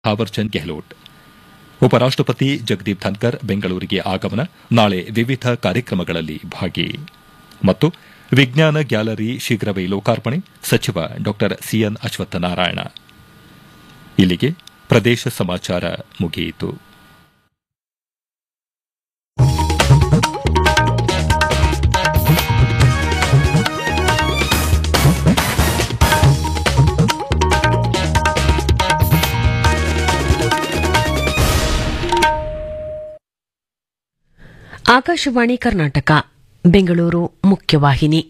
ಥಾವರ್ಚಂದ್ ಗೆಹ್ಲೋಟ್ ಉಪರಾಷ್ಟಪತಿ ಜಗದೀಪ್ ಧನ್ಕರ್ ಬೆಂಗಳೂರಿಗೆ ಆಗಮನ ನಾಳೆ ವಿವಿಧ ಕಾರ್ಯಕ್ರಮಗಳಲ್ಲಿ ಭಾಗಿ ಮತ್ತು ವಿಜ್ಞಾನ ಗ್ಯಾಲರಿ ಶೀಘ್ರವೇ ಲೋಕಾರ್ಪಣೆ ಸಚಿವ ಡಾ ಸಿಎನ್ ಅಶ್ವತ್ಥನಾರಾಯಣ ಇಲ್ಲಿಗೆ ಪ್ರದೇಶ ಸಮಾಚಾರ ಮುಗಿಯಿತು ಆಕಾಶವಾಣಿ ಕರ್ನಾಟಕ ಬೆಂಗಳೂರು ಮುಖ್ಯವಾಹಿನಿ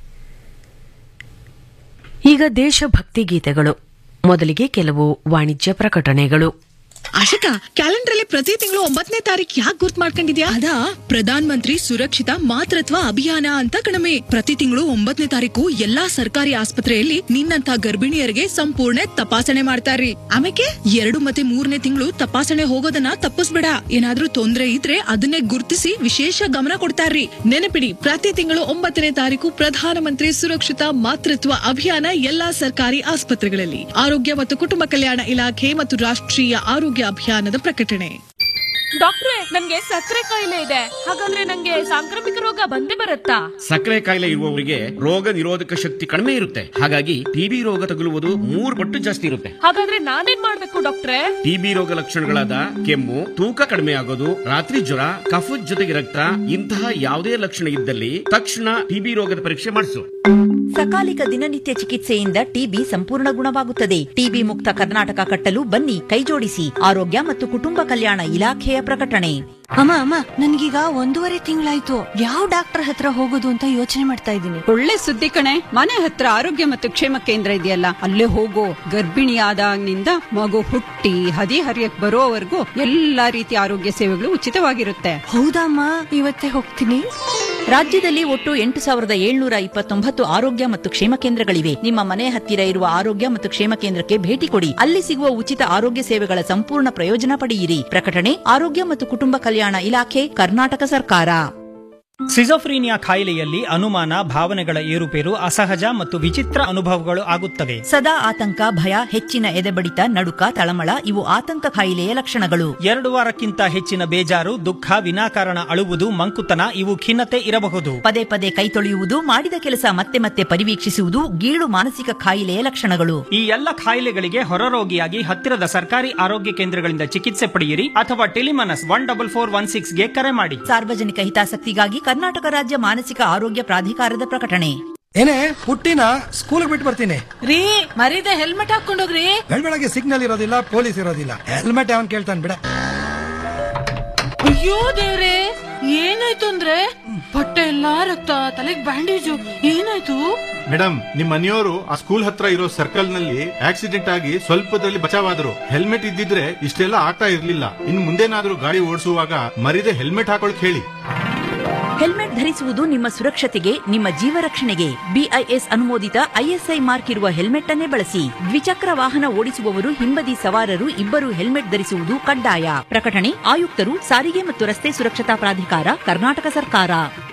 ಈಗ ದೇಶಭಕ್ತಿ ಗೀತೆಗಳು ಮೊದಲಿಗೆ ಕೆಲವು ವಾಣಿಜ್ಯ ಪ್ರಕಟಣೆಗಳು ಆಶಿಕಾ ಕ್ಯಾಲೆಂಡರ್ ಅಲ್ಲಿ ಪ್ರತಿ ತಿಂಗಳು ಒಂಬತ್ತನೇ ತಾರೀಕು ಯಾಕೆ ಗುರ್ತ್ ಮಾಡ್ಕೊಂಡಿದ್ಯಾ ಅದಾ ಪ್ರಧಾನ ಮಂತ್ರಿ ಸುರಕ್ಷಿತ ಮಾತೃತ್ವ ಅಭಿಯಾನ ಅಂತ ಕಣಮೆ ಪ್ರತಿ ತಿಂಗಳು ಒಂಬತ್ತನೇ ತಾರೀಕು ಎಲ್ಲಾ ಸರ್ಕಾರಿ ಆಸ್ಪತ್ರೆಯಲ್ಲಿ ನಿನ್ನಂತ ಗರ್ಭಿಣಿಯರಿಗೆ ಸಂಪೂರ್ಣ ತಪಾಸಣೆ ಮಾಡ್ತಾರ್ರಿ ಆಮೇಲೆ ಎರಡು ಮತ್ತೆ ಮೂರನೇ ತಿಂಗಳು ತಪಾಸಣೆ ಹೋಗೋದನ್ನ ತಪ್ಪಿಸ್ಬೇಡ ಏನಾದ್ರೂ ತೊಂದ್ರೆ ಇದ್ರೆ ಅದನ್ನೇ ಗುರ್ತಿಸಿ ವಿಶೇಷ ಗಮನ ಕೊಡ್ತಾರ್ರಿ ನೆನಪಿಡಿ ಪ್ರತಿ ತಿಂಗಳು ಒಂಬತ್ತನೇ ತಾರೀಕು ಪ್ರಧಾನಮಂತ್ರಿ ಸುರಕ್ಷಿತ ಮಾತೃತ್ವ ಅಭಿಯಾನ ಎಲ್ಲಾ ಸರ್ಕಾರಿ ಆಸ್ಪತ್ರೆಗಳಲ್ಲಿ ಆರೋಗ್ಯ ಮತ್ತು ಕುಟುಂಬ ಕಲ್ಯಾಣ ಇಲಾಖೆ ಮತ್ತು ರಾಷ್ಟ್ರೀಯ ಆರೋಗ್ಯ ಅಭಿಯಾನದ ಪ್ರಕಟಣೆ ಡಾಕ್ಟ್ರೆ ನನ್ಗೆ ಸಕ್ಕರೆ ಕಾಯಿಲೆ ಇದೆ ಹಾಗಂದ್ರೆ ನಂಗೆ ಸಾಂಕ್ರಾಮಿಕ ರೋಗ ಬಂದೇ ಬರುತ್ತಾ ಸಕ್ಕರೆ ಕಾಯಿಲೆ ಇರುವವರಿಗೆ ರೋಗ ನಿರೋಧಕ ಶಕ್ತಿ ಕಡಿಮೆ ಇರುತ್ತೆ ಹಾಗಾಗಿ ಟಿಬಿ ರೋಗ ತಗುಲುವುದು ಮೂರು ಪಟ್ಟು ಜಾಸ್ತಿ ಇರುತ್ತೆ ಹಾಗಾದ್ರೆ ನಾನೇನ್ ಮಾಡ್ಬೇಕು ಡಾಕ್ಟ್ರೆ ಟಿಬಿ ರೋಗ ಲಕ್ಷಣಗಳಾದ ಕೆಮ್ಮು ತೂಕ ಕಡಿಮೆ ಆಗೋದು ರಾತ್ರಿ ಜ್ವರ ಕಫದ ಜೊತೆಗೆ ರಕ್ತ ಇಂತಹ ಯಾವುದೇ ಲಕ್ಷಣ ಇದ್ದಲ್ಲಿ ತಕ್ಷಣ ಟಿಬಿ ರೋಗದ ಪರೀಕ್ಷೆ ಮಾಡಿಸು ಸಕಾಲಿಕ ದಿನನಿತ್ಯ ಚಿಕಿತ್ಸೆಯಿಂದ ಟಿಬಿ ಸಂಪೂರ್ಣ ಗುಣವಾಗುತ್ತದೆ ಟಿಬಿ ಮುಕ್ತ ಕರ್ನಾಟಕ ಕಟ್ಟಲು ಬನ್ನಿ ಕೈಜೋಡಿಸಿ ಆರೋಗ್ಯ ಮತ್ತು ಕುಟುಂಬ ಕಲ್ಯಾಣ ಇಲಾಖೆಯ ಪ್ರಕಟಣೆ ಅಮ್ಮ ಅಮ್ಮ ನನ್ಗೀಗ ಒಂದೂವರೆ ತಿಂಗಳಾಯ್ತು ಯಾವ ಡಾಕ್ಟರ್ ಹತ್ರ ಹೋಗೋದು ಅಂತ ಯೋಚನೆ ಮಾಡ್ತಾ ಇದ್ದೀನಿ ಒಳ್ಳೆ ಸುದ್ದಿ ಕಣೆ ಮನೆ ಹತ್ರ ಆರೋಗ್ಯ ಮತ್ತು ಕ್ಷೇಮ ಕೇಂದ್ರ ಇದೆಯಲ್ಲ ಅಲ್ಲೇ ಹೋಗೋ ಗರ್ಭಿಣಿ ಆದಾಗಿನಿಂದ ಮಗು ಹುಟ್ಟಿ ಹದಿ ಹರಿಯಕ್ ಬರೋವರೆಗೂ ಎಲ್ಲಾ ರೀತಿಯ ಆರೋಗ್ಯ ಸೇವೆಗಳು ಉಚಿತವಾಗಿರುತ್ತೆ ಹೌದಮ್ಮ ಇವತ್ತೇ ಹೋಗ್ತೀನಿ ರಾಜ್ಯದಲ್ಲಿ ಒಟ್ಟು ಎಂಟು ಸಾವಿರದ ಏಳ್ನೂರ ಇಪ್ಪತ್ತೊಂಬತ್ತು ಆರೋಗ್ಯ ಮತ್ತು ಕ್ಷೇಮ ಕೇಂದ್ರಗಳಿವೆ ನಿಮ್ಮ ಮನೆ ಹತ್ತಿರ ಇರುವ ಆರೋಗ್ಯ ಮತ್ತು ಕ್ಷೇಮ ಕೇಂದ್ರಕ್ಕೆ ಭೇಟಿ ಕೊಡಿ ಅಲ್ಲಿ ಸಿಗುವ ಉಚಿತ ಆರೋಗ್ಯ ಸೇವೆಗಳ ಸಂಪೂರ್ಣ ಪ್ರಯೋಜನ ಪಡೆಯಿರಿ ಪ್ರಕಟಣೆ ಆರೋಗ್ಯ ಮತ್ತು ಕುಟುಂಬ ಕಲ್ಯಾಣ ಇಲಾಖೆ ಕರ್ನಾಟಕ ಸರ್ಕಾರ ಸಿಜೋಫ್ರೀನಿಯಾ ಕಾಯಿಲೆಯಲ್ಲಿ ಅನುಮಾನ ಭಾವನೆಗಳ ಏರುಪೇರು ಅಸಹಜ ಮತ್ತು ವಿಚಿತ್ರ ಅನುಭವಗಳು ಆಗುತ್ತವೆ ಸದಾ ಆತಂಕ ಭಯ ಹೆಚ್ಚಿನ ಎದೆಬಡಿತ ನಡುಕ ತಳಮಳ ಇವು ಆತಂಕ ಕಾಯಿಲೆಯ ಲಕ್ಷಣಗಳು ಎರಡು ವಾರಕ್ಕಿಂತ ಹೆಚ್ಚಿನ ಬೇಜಾರು ದುಃಖ ವಿನಾಕಾರಣ ಅಳುವುದು ಮಂಕುತನ ಇವು ಖಿನ್ನತೆ ಇರಬಹುದು ಪದೇ ಪದೇ ಕೈ ತೊಳೆಯುವುದು ಮಾಡಿದ ಕೆಲಸ ಮತ್ತೆ ಮತ್ತೆ ಪರಿವೀಕ್ಷಿಸುವುದು ಗೀಳು ಮಾನಸಿಕ ಕಾಯಿಲೆಯ ಲಕ್ಷಣಗಳು ಈ ಎಲ್ಲ ಕಾಯಿಲೆಗಳಿಗೆ ಹೊರರೋಗಿಯಾಗಿ ಹತ್ತಿರದ ಸರ್ಕಾರಿ ಆರೋಗ್ಯ ಕೇಂದ್ರಗಳಿಂದ ಚಿಕಿತ್ಸೆ ಪಡೆಯಿರಿ ಅಥವಾ Telemanas one double four one six ಗೆ ಕರೆ ಮಾಡಿ ಸಾರ್ವಜನಿಕ ಹಿತಾಸಕ್ತಿಗಾಗಿ ಕರ್ನಾಟಕ ರಾಜ್ಯ ಮಾನಸಿಕ ಆರೋಗ್ಯ ಪ್ರಾಧಿಕಾರದ ಪ್ರಕಟಣೆ ಏನೇ ಪುಟ್ಟಿನ ಸ್ಕೂಲ್ ಬಿಟ್ಟು ಬರ್ತೀನಿ ರೀ ಮರೀದೆ ಹೆಲ್ಮೆಟ್ ಹಾಕೊಂಡೋಗ್ರಿ ಬೆಳಗ್ಗೆ ಸಿಗ್ನಲ್ ಇರೋದಿಲ್ಲ ಪೊಲೀಸ್ ಇರೋದಿಲ್ಲ ಹೆಲ್ಮೆಟ್ ಅವನ್ ಕೇಳ್ತಾನೆ ಬಿಡ ಅಯ್ಯೋ ದೇವ್ರೆ ಏನಾಯ್ತು ಅಂದ್ರೆ ಬಟ್ಟೆ ಎಲ್ಲಾ ರಕ್ತ ತಲೆಗ್ ಬ್ಯಾಂಡೇಜು ಏನಾಯ್ತು ಮೇಡಮ್ ನಿಮ್ ಮನೆಯವರು ಆ ಸ್ಕೂಲ್ ಹತ್ರ ಇರೋ ಸರ್ಕಲ್ ನಲ್ಲಿ ಆಕ್ಸಿಡೆಂಟ್ ಆಗಿ ಸ್ವಲ್ಪದಲ್ಲಿ ಬಚಾವಾದ್ರು ಹೆಲ್ಮೆಟ್ ಇದ್ದಿದ್ರೆ ಇಷ್ಟೆಲ್ಲ ಆಗ್ತಾ ಇರ್ಲಿಲ್ಲ ಇನ್ ಮುಂದೇನಾದ್ರೂ ಗಾಡಿ ಓಡಿಸುವಾಗ ಮರಿದೆ ಹೆಲ್ಮೆಟ್ ಹಾಕೊಳಕ್ ಹೇಳಿ ಹೆಲ್ಮೆಟ್ ಧರಿಸುವುದು ನಿಮ್ಮ ಸುರಕ್ಷತೆಗೆ ನಿಮ್ಮ ಜೀವ ರಕ್ಷಣೆಗೆ ಬಿಐಎಸ್ ಅನುಮೋದಿತ ಐಎಸ್ಐ ಮಾರ್ಕ್ ಇರುವ ಹೆಲ್ಮೆಟ್ ಅನ್ನೇ ಬಳಸಿ ದ್ವಿಚಕ್ರ ವಾಹನ ಓಡಿಸುವವರು ಹಿಂಬದಿ ಸವಾರರು ಇಬ್ಬರು ಹೆಲ್ಮೆಟ್ ಧರಿಸುವುದು ಕಡ್ಡಾಯ ಪ್ರಕಟಣೆ ಆಯುಕ್ತರು ಸಾರಿಗೆ ಮತ್ತು ರಸ್ತೆ ಸುರಕ್ಷತಾ ಪ್ರಾಧಿಕಾರ ಕರ್ನಾಟಕ ಸರ್ಕಾರ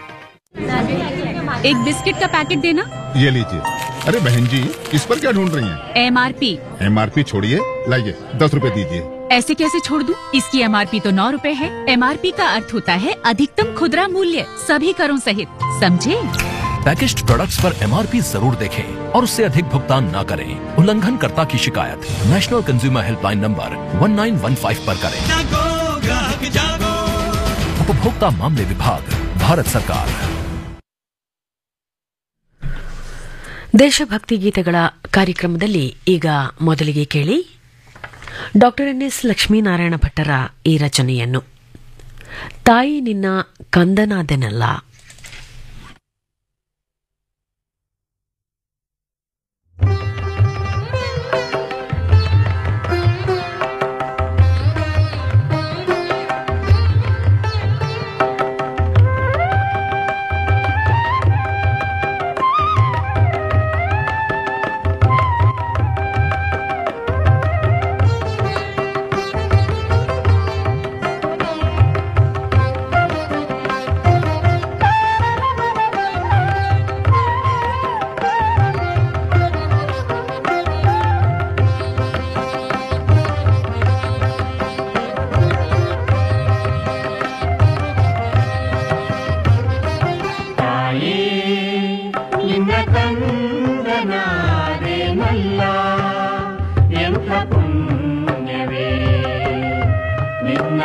एक बिस्किट का पैकेट देना ये लीजिए अरे बहन जी इस पर क्या ढूंढ रही हैं? एमआरपी एमआरपी छोड़िए लाइए दस रुपए दीजिए ऐसे कैसे छोड़ दूं? इसकी एमआरपी तो नौ रूपए है एमआरपी का अर्थ होता है अधिकतम खुदरा मूल्य सभी करों सहित समझे पैकेज्ड प्रोडक्ट्स पर एमआरपी जरूर देखें और उससे अधिक भुगतान न करें उल्लंघनकर्ता की शिकायत नेशनल कंज्यूमर हेल्पलाइन नंबर 1915 पर करें उपभोक्ता मामले विभाग भारत सरकार ದೇಶಭಕ್ತಿ ಗೀತೆಗಳ ಕಾರ್ಯಕ್ರಮದಲ್ಲಿ ಈಗ ಮೊದಲಿಗೆ ಕೇಳಿ ಡಾಕ್ಟರ್ ಎನ್ ಎಸ್ ಲಕ್ಷ್ಮೀನಾರಾಯಣ ಭಟ್ಟರ ಈ ರಚನೆಯನ್ನು ತಾಯಿ ನಿನ್ನ ಕಂದನಾದೆನಲ್ಲ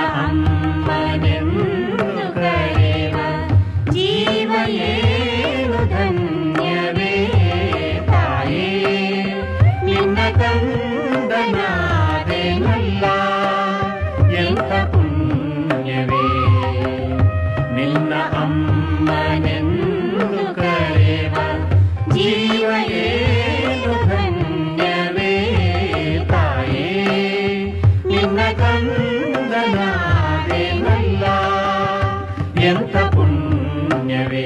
ಅಮ್ಮನೆಂದು ಕರೆವ ಜೀವ ಏನು ಧನ್ಯವೇ ತಾಯೇ ನಿನ್ನ ಕಂದನಾದೆನಲ್ಲ ಎಂತ ಪುಣ್ಯವೇ ನಿನ್ನ ಅಮ್ಮನೆಂದು ಕರೆವ ಜೀವ ಏನು ಧನ್ಯವೇ ತಾಯೇ ನಿನ್ನ ಕಂದನಾದೆನಲ್ಲ ಎಂತ ಪುಣ್ಯವೇ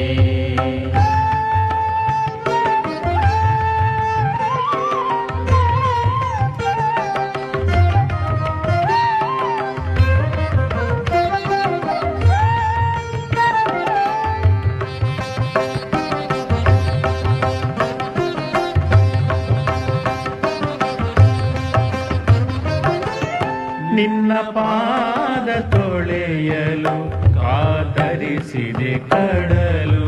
ನಿನ್ನ ಪಾದ ತೊಳೆಯಲು ಕಾತರಿಸಿದೆ ಕಡಲು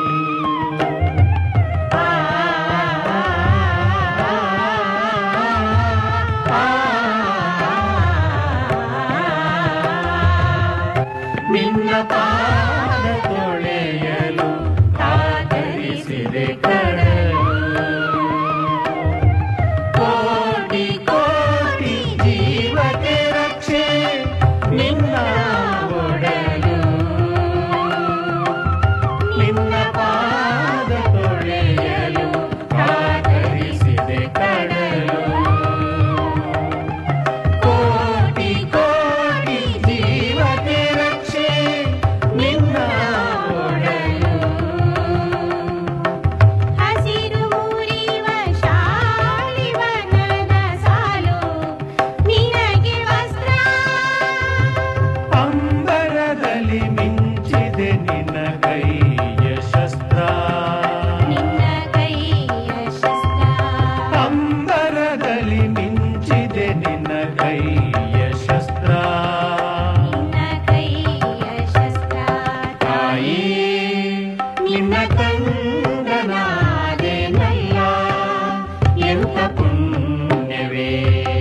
ನಿನ್ನ ಪಾದ ತೊಳೆಯಲು ಕಾತರಿಸಿದೆ ಕಡಲು ಕೋಟಿ ಕೋಟಿ ಜೀವಕ್ಕೆ ರಕ್ಷೆ ನಿನ್ನ ಒಡಲು ನಿನ್ನ ಪಾದ ತೊಳೆಯಲು ಕಾತರಿಸಿದೆ ಕಡಲು ಕೋಟಿ ಕೋಟಿ ಜೀವಕ್ಕೆ ರಕ್ಷೆ ನಿನ್ನ ಒಡಲು ಹಸಿರು ಊರಿವ ಶಾಲಿವನದ ಸಾಲು ನಿನಗೆ ವಸ್ತ್ರ ಅಂಬರದಲ್ಲಿ ಮಿಂಚಿದೆ ನಿನ್ನ ಕೈಯ ಶಸ್ತ್ರ ನಿನ್ನ ಕೈಯ ಶಸ್ತ್ರ ಅಂಬರದಲ್ಲಿ ಮಿಂಚಿದೆ ನಿನ್ನ ಕೈಯ ಶಸ್ತ್ರ ನಿನ್ನ ಕೈಯ ಶಸ್ತ್ರ ತಾಯಿ ನಿನ್ನ ಕಂದನಾದೆನಲ್ಲ ಎಂತ ಪುಣ್ಯವೇ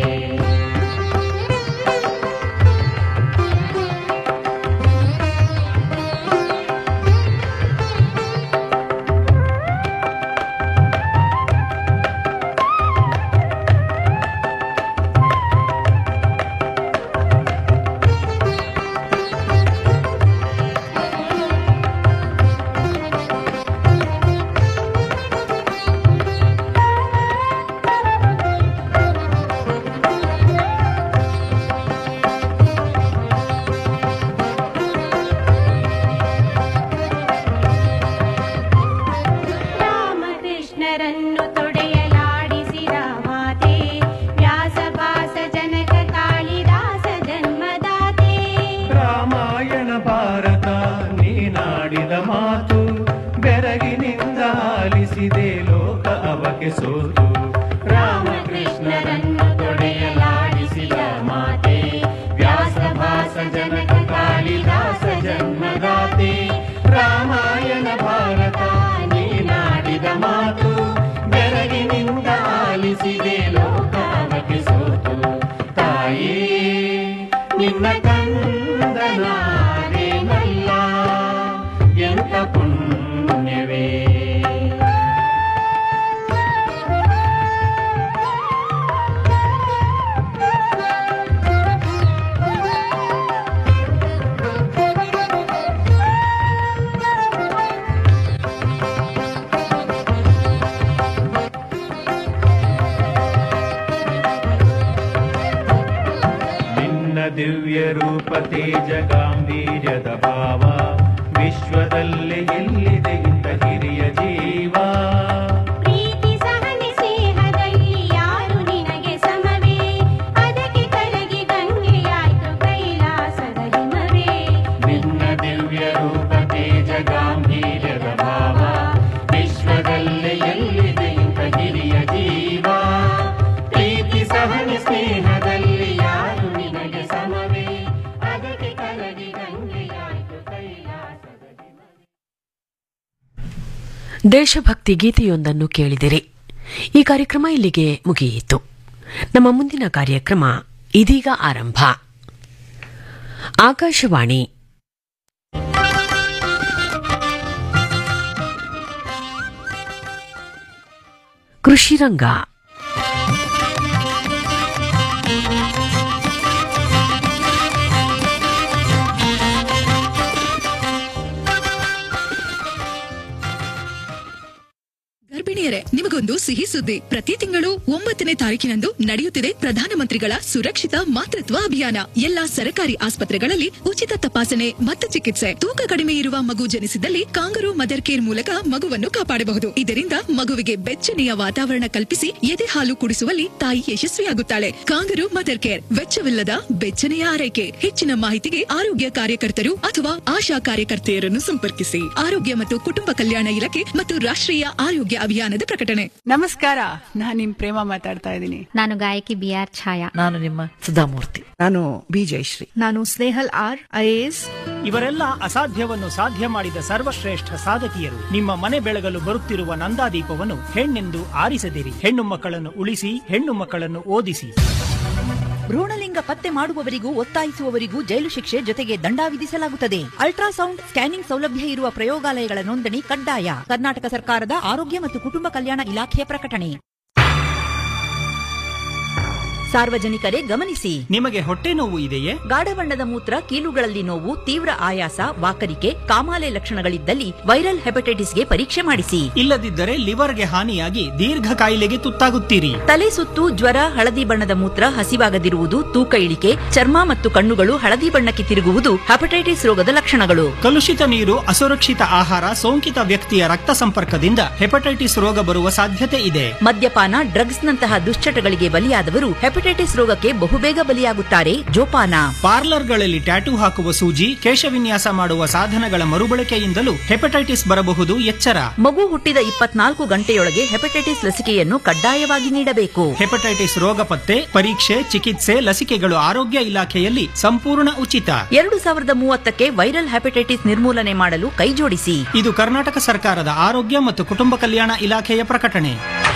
ರಾಮಕೃಷ್ಣರನ್ನು ತೊಡೆಯಲಾಡಿಸಿದ ಮಾತೆ ವ್ಯಾಸಭಾಸ ಜನಕ ಕಾಳಿದಾಸ ಜನ್ಮದಾತೆ ರಾಮಾಯಣ ಭಾರತ ನೀನಾಡಿದ ಮಾತು ಬೆರಗಿನಿಂದ ಆಲಿಸಿದೆ ಲೋಕ ಅವಕ್ಕೆ ಸೋತು ರಾಮಕೃಷ್ಣರನ್ನು ತೊಡೆಯಲಾಡಿಸಿದ ಮಾತೆ ವ್ಯಾಸಭಾಸ ಜನಕ ಕಾಳಿದಾಸ ಜನ್ಮದಾತೆ ರಾಮಾಯಣ ಭಾರತ ನೀನಾಡಿದ ಮಾತು ಬೆರಗಿನಿಂದ ಆಲಿಸಿದೆ ಲೋಕ ಅವಕ್ಕೆ ಸೋತು ತಾಯೇ ನಿನ್ನ ಕಂದನಾದೇನಲ್ಲ ಎಂತ ಪುಣ್ಯವೇ ನಿನ್ನ ದಿವ್ಯ ರೂಪ ತೇಜ ಗಾಂಭೀರ್ಯದ ಭಾವ ವಿಶ್ವದಲ್ಲಿ ಎಲ್ಲಿದೆ ಇಂಥ ಹಿರಿಯ ಜೀವ ಪ್ರೀತಿ ಸಹನೆ ಸ್ನೇಹದಲ್ಲಿ ಯಾರು ನಿನಗೆ ಸಮವೇ ಅದಕ್ಕೆ ಕರಗಿ ಗಂಗೆಯಾಯ್ತು ಕೈಲಾಸದ ಹಿಮವೇ ನಿನ್ನ ದಿವ್ಯ ರೂಪ ತೇಜ ಗಾಂಭೀರ್ಯದ ಭಾವ ವಿಶ್ವದಲ್ಲಿ ಎಲ್ಲಿದೆ ಇಂಥ ಹಿರಿಯ ಜೀವ ಪ್ರೀತಿ ಸಹನೆ ಸ್ನೇಹದಲ್ಲಿ ಯಾರು ನಿನಗೆ ಸಮವೇ ಅದಕ್ಕೆ ಕಲಗಿ ಗಂಗೆಯಾಯ್ತು ಕೈಲಾಸದ ದೇಶಭಕ್ತಿ ಗೀತೆಯೊಂದನ್ನು ಕೇಳಿದಿರಿ ಈ ಕಾರ್ಯಕ್ರಮ ಇಲ್ಲಿಗೆ ಮುಗಿಯಿತು ನಮ್ಮ ಮುಂದಿನ ಕಾರ್ಯಕ್ರಮ ಇದೀಗ ಆರಂಭ ಆಕಾಶವಾಣಿ ಕೃಷಿ ರಂಗ ಗರ್ಭಿಣಿಯರೇ ನಿಮಗೊಂದು ಸಿಹಿ ಸುದ್ದಿ ಪ್ರತಿ ತಿಂಗಳು ಒಂಬತ್ತನೇ ತಾರೀಕಿನಂದು ನಡೆಯುತ್ತಿದೆ ಪ್ರಧಾನಮಂತ್ರಿಗಳ ಸುರಕ್ಷಿತ ಮಾತೃತ್ವ ಅಭಿಯಾನ ಎಲ್ಲಾ ಸರ್ಕಾರಿ ಆಸ್ಪತ್ರೆಗಳಲ್ಲಿ ಉಚಿತ ತಪಾಸಣೆ ಮತ್ತು ಚಿಕಿತ್ಸೆ ತೂಕ ಕಡಿಮೆ ಇರುವ ಮಗು ಜನಿಸಿದಲ್ಲಿ ಕಾಂಗರು ಮದರ್ ಕೇರ್ ಮೂಲಕ ಮಗುವನ್ನು ಕಾಪಾಡಬಹುದು ಇದರಿಂದ ಮಗುವಿಗೆ ಬೆಚ್ಚನೆಯ ವಾತಾವರಣ ಕಲ್ಪಿಸಿ ಎದೆ ಹಾಲು ಕುಡಿಸುವಲ್ಲಿ ತಾಯಿ ಯಶಸ್ವಿಯಾಗುತ್ತಾಳೆ ಕಾಂಗರು ಮದರ್ ಕೇರ್ ವೆಚ್ಚವಿಲ್ಲದ ಬೆಚ್ಚನೆಯ ಆರೈಕೆ ಹೆಚ್ಚಿನ ಮಾಹಿತಿಗೆ ಆರೋಗ್ಯ ಕಾರ್ಯಕರ್ತರು ಅಥವಾ ಆಶಾ ಕಾರ್ಯಕರ್ತೆಯರನ್ನು ಸಂಪರ್ಕಿಸಿ ಆರೋಗ್ಯ ಮತ್ತು ಕುಟುಂಬ ಕಲ್ಯಾಣ ಇಲಾಖೆ ಮತ್ತು ರಾಷ್ಟ್ರೀಯ ಆರೋಗ್ಯ ಅಭಿಯಾನದ ಪ್ರಕಟಣೆ ನಮಸ್ಕಾರ ನಾನ್ ನಿಮ್ ಪ್ರೇಮ ಮಾತಾಡ್ತಾ ಇದ್ದೀನಿ ನಾನು ಗಾಯಕಿ ಬಿ ಆರ್ ಛಾಯಾ ನಾನು ನಿಮ್ಮ ಸುಧಾಮೂರ್ತಿ ನಾನು ಬಿ ಜಯಶ್ರೀ ನಾನು ಸ್ನೇಹಲ್ ಆರ್ ಐಎಎಸ್ ಇವರೆಲ್ಲ ಅಸಾಧ್ಯವನ್ನು ಸಾಧ್ಯ ಮಾಡಿದ ಸರ್ವಶ್ರೇಷ್ಠ ಸಾಧಕಿಯರು ನಿಮ್ಮ ಮನೆ ಬೆಳಗಲು ಬರುತ್ತಿರುವ ನಂದಾದೀಪವನ್ನು ಹೆಣ್ಣೆಂದು ಆರಿಸದಿರಿ ಹೆಣ್ಣು ಮಕ್ಕಳನ್ನು ಉಳಿಸಿ ಹೆಣ್ಣು ಮಕ್ಕಳನ್ನು ಓದಿಸಿ ಭ್ರೂಣಲಿಂಗ ಪತ್ತೆ ಮಾಡುವವರಿಗೂ ಒತ್ತಾಯಿಸುವವರಿಗೂ ಜೈಲು ಶಿಕ್ಷೆ ಜೊತೆಗೆ ದಂಡ ವಿಧಿಸಲಾಗುತ್ತದೆ ಅಲ್ಟ್ರಾಸೌಂಡ್ ಸ್ಕ್ಯಾನಿಂಗ್ ಸೌಲಭ್ಯ ಇರುವ ಪ್ರಯೋಗಾಲಯಗಳ ನೋಂದಣಿ ಕಡ್ಡಾಯ ಕರ್ನಾಟಕ ಸರ್ಕಾರದ ಆರೋಗ್ಯ ಮತ್ತು ಕುಟುಂಬ ಕಲ್ಯಾಣ ಇಲಾಖೆಯ ಪ್ರಕಟಣೆ ಸಾರ್ವಜನಿಕರೇ ಗಮನಿಸಿ ನಿಮಗೆ ಹೊಟ್ಟೆ ನೋವು ಇದೆಯೇ ಗಾಢ ಬಣ್ಣದ ಮೂತ್ರ ಕೀಲುಗಳಲ್ಲಿ ನೋವು ತೀವ್ರ ಆಯಾಸ ವಾಕರಿಕೆ ಕಾಮಾಲೆ ಲಕ್ಷಣಗಳಿದ್ದಲ್ಲಿ ವೈರಲ್ ಹೆಪಟೈಟಿಸ್ಗೆ ಪರೀಕ್ಷೆ ಮಾಡಿಸಿ ಇಲ್ಲದಿದ್ದರೆ ಲಿವರ್ಗೆ ಹಾನಿಯಾಗಿ ದೀರ್ಘ ಕಾಯಿಲೆಗೆ ತುತ್ತಾಗುತ್ತೀರಿ ತಲೆ ಸುತ್ತು ಜ್ವರ ಹಳದಿ ಬಣ್ಣದ ಮೂತ್ರ ಹಸಿವಾಗದಿರುವುದು ತೂಕ ಇಳಿಕೆ ಚರ್ಮ ಮತ್ತು ಕಣ್ಣುಗಳು ಹಳದಿ ಬಣ್ಣಕ್ಕೆ ತಿರುಗುವುದು ಹೆಪಟೈಟಿಸ್ ರೋಗದ ಲಕ್ಷಣಗಳು ಕಲುಷಿತ ನೀರು ಅಸುರಕ್ಷಿತ ಆಹಾರ ಸೋಂಕಿತ ವ್ಯಕ್ತಿಯ ರಕ್ತ ಸಂಪರ್ಕದಿಂದ ಹೆಪಟೈಟಿಸ್ ರೋಗ ಬರುವ ಸಾಧ್ಯತೆ ಇದೆ ಮದ್ಯಪಾನ ಡ್ರಗ್ಸ್ನಂತಹ ದುಶ್ಚಟಗಳಿಗೆ ಬಲಿಯಾದವರು ಹೆಪಟೈಟಿಸ್ ರೋಗಕ್ಕೆ ಬಹುಬೇಗ ಬಲಿಯಾಗುತ್ತಾರೆ ಜೋಪಾನ ಪಾರ್ಲರ್ಗಳಲ್ಲಿ ಟ್ಯಾಟೂ ಹಾಕುವ ಸೂಜಿ ಕೇಶವಿನ್ಯಾಸ ಮಾಡುವ ಸಾಧನಗಳ ಮರುಬಳಕೆಯಿಂದಲೂ ಹೆಪಟೈಟಿಸ್ ಬರಬಹುದು ಎಚ್ಚರ ಮಗು ಹುಟ್ಟಿದ ಇಪ್ಪತ್ನಾಲ್ಕು ಗಂಟೆಯೊಳಗೆ ಹೆಪಟೈಟಿಸ್ ಲಸಿಕೆಯನ್ನು ಕಡ್ಡಾಯವಾಗಿ ನೀಡಬೇಕು ಹೆಪಟೈಟಿಸ್ ರೋಗ ಪತ್ತೆ ಪರೀಕ್ಷೆ ಚಿಕಿತ್ಸೆ ಲಸಿಕೆಗಳು ಆರೋಗ್ಯ ಇಲಾಖೆಯಲ್ಲಿ ಸಂಪೂರ್ಣ ಉಚಿತ ಎರಡು ಸಾವಿರದ ಮೂವತ್ತಕ್ಕೆ ವೈರಲ್ ಹೆಪಟೈಟಿಸ್ ನಿರ್ಮೂಲನೆ ಮಾಡಲು ಕೈಜೋಡಿಸಿ ಇದು ಕರ್ನಾಟಕ ಸರ್ಕಾರದ ಆರೋಗ್ಯ ಮತ್ತು ಕುಟುಂಬ ಕಲ್ಯಾಣ ಇಲಾಖೆಯ ಪ್ರಕಟಣೆ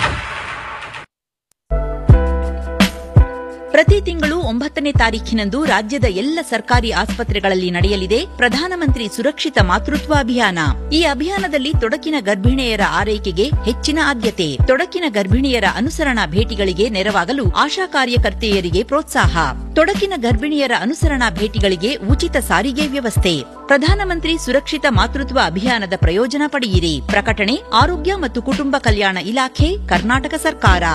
ಪ್ರತಿ ತಿಂಗಳು ಒಂಬತ್ತನೇ ತಾರೀಖಿನಂದು ರಾಜ್ಯದ ಎಲ್ಲ ಸರ್ಕಾರಿ ಆಸ್ಪತ್ರೆಗಳಲ್ಲಿ ನಡೆಯಲಿದೆ ಪ್ರಧಾನಮಂತ್ರಿ ಸುರಕ್ಷಿತ ಮಾತೃತ್ವ ಅಭಿಯಾನ ಈ ಅಭಿಯಾನದಲ್ಲಿ ತೊಡಕಿನ ಗರ್ಭಿಣಿಯರ ಆರೈಕೆಗೆ ಹೆಚ್ಚಿನ ಆದ್ಯತೆ ತೊಡಕಿನ ಗರ್ಭಿಣಿಯರ ಅನುಸರಣಾ ಭೇಟಿಗಳಿಗೆ ನೆರವಾಗಲು ಆಶಾ ಕಾರ್ಯಕರ್ತೆಯರಿಗೆ ಪ್ರೋತ್ಸಾಹ ತೊಡಕಿನ ಗರ್ಭಿಣಿಯರ ಅನುಸರಣಾ ಭೇಟಿಗಳಿಗೆ ಉಚಿತ ಸಾರಿಗೆ ವ್ಯವಸ್ಥೆ ಪ್ರಧಾನಮಂತ್ರಿ ಸುರಕ್ಷಿತ ಮಾತೃತ್ವ ಅಭಿಯಾನದ ಪ್ರಯೋಜನ ಪಡೆಯಿರಿ ಪ್ರಕಟಣೆ ಆರೋಗ್ಯ ಮತ್ತು ಕುಟುಂಬ ಕಲ್ಯಾಣ ಇಲಾಖೆ ಕರ್ನಾಟಕ ಸರ್ಕಾರ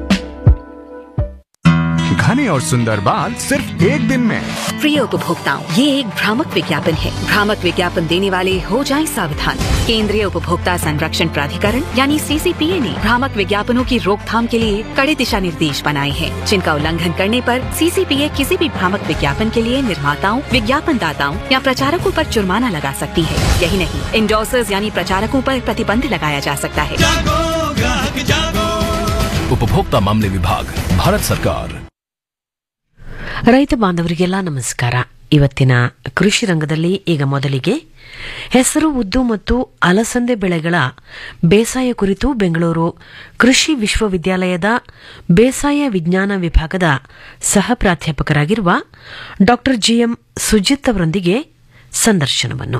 घने और सुंदर बाल सिर्फ एक दिन में प्रिय उपभोक्ताओं ये एक भ्रामक विज्ञापन है भ्रामक विज्ञापन देने वाले हो जाएं सावधान केंद्रीय उपभोक्ता संरक्षण प्राधिकरण यानी सीसीपीए ने भ्रामक विज्ञापनों की रोकथाम के लिए कड़े दिशा निर्देश बनाए हैं जिनका उल्लंघन करने पर सीसीपीए किसी भी भ्रामक विज्ञापन के लिए निर्माताओं विज्ञापन दाताओं या प्रचारकों पर जुर्माना लगा सकती है यही नहीं इंडोसर्स यानी प्रचारकों पर प्रतिबंध लगाया जा सकता है उपभोक्ता मामले विभाग भारत सरकार ರೈತ ಬಾಂಧವರಿಗೆಲ್ಲ ನಮಸ್ಕಾರ ಇವತ್ತಿನ ಕೃಷಿ ರಂಗದಲ್ಲಿ ಈಗ ಮೊದಲಿಗೆ ಹೆಸರು ಉದ್ದು ಮತ್ತು ಅಲಸಂದೆ ಬೆಳೆಗಳ ಬೇಸಾಯ ಕುರಿತು ಬೆಂಗಳೂರು ಕೃಷಿ ವಿಶ್ವವಿದ್ಯಾಲಯದ ಬೇಸಾಯ ವಿಜ್ಞಾನ ವಿಭಾಗದ ಸಹ ಪ್ರಾಧ್ಯಾಪಕರಾಗಿರುವ ಡಾ ಜಿಎಂ ಸುಜಿತ್ ಅವರೊಂದಿಗೆ ಸಂದರ್ಶನವನ್ನು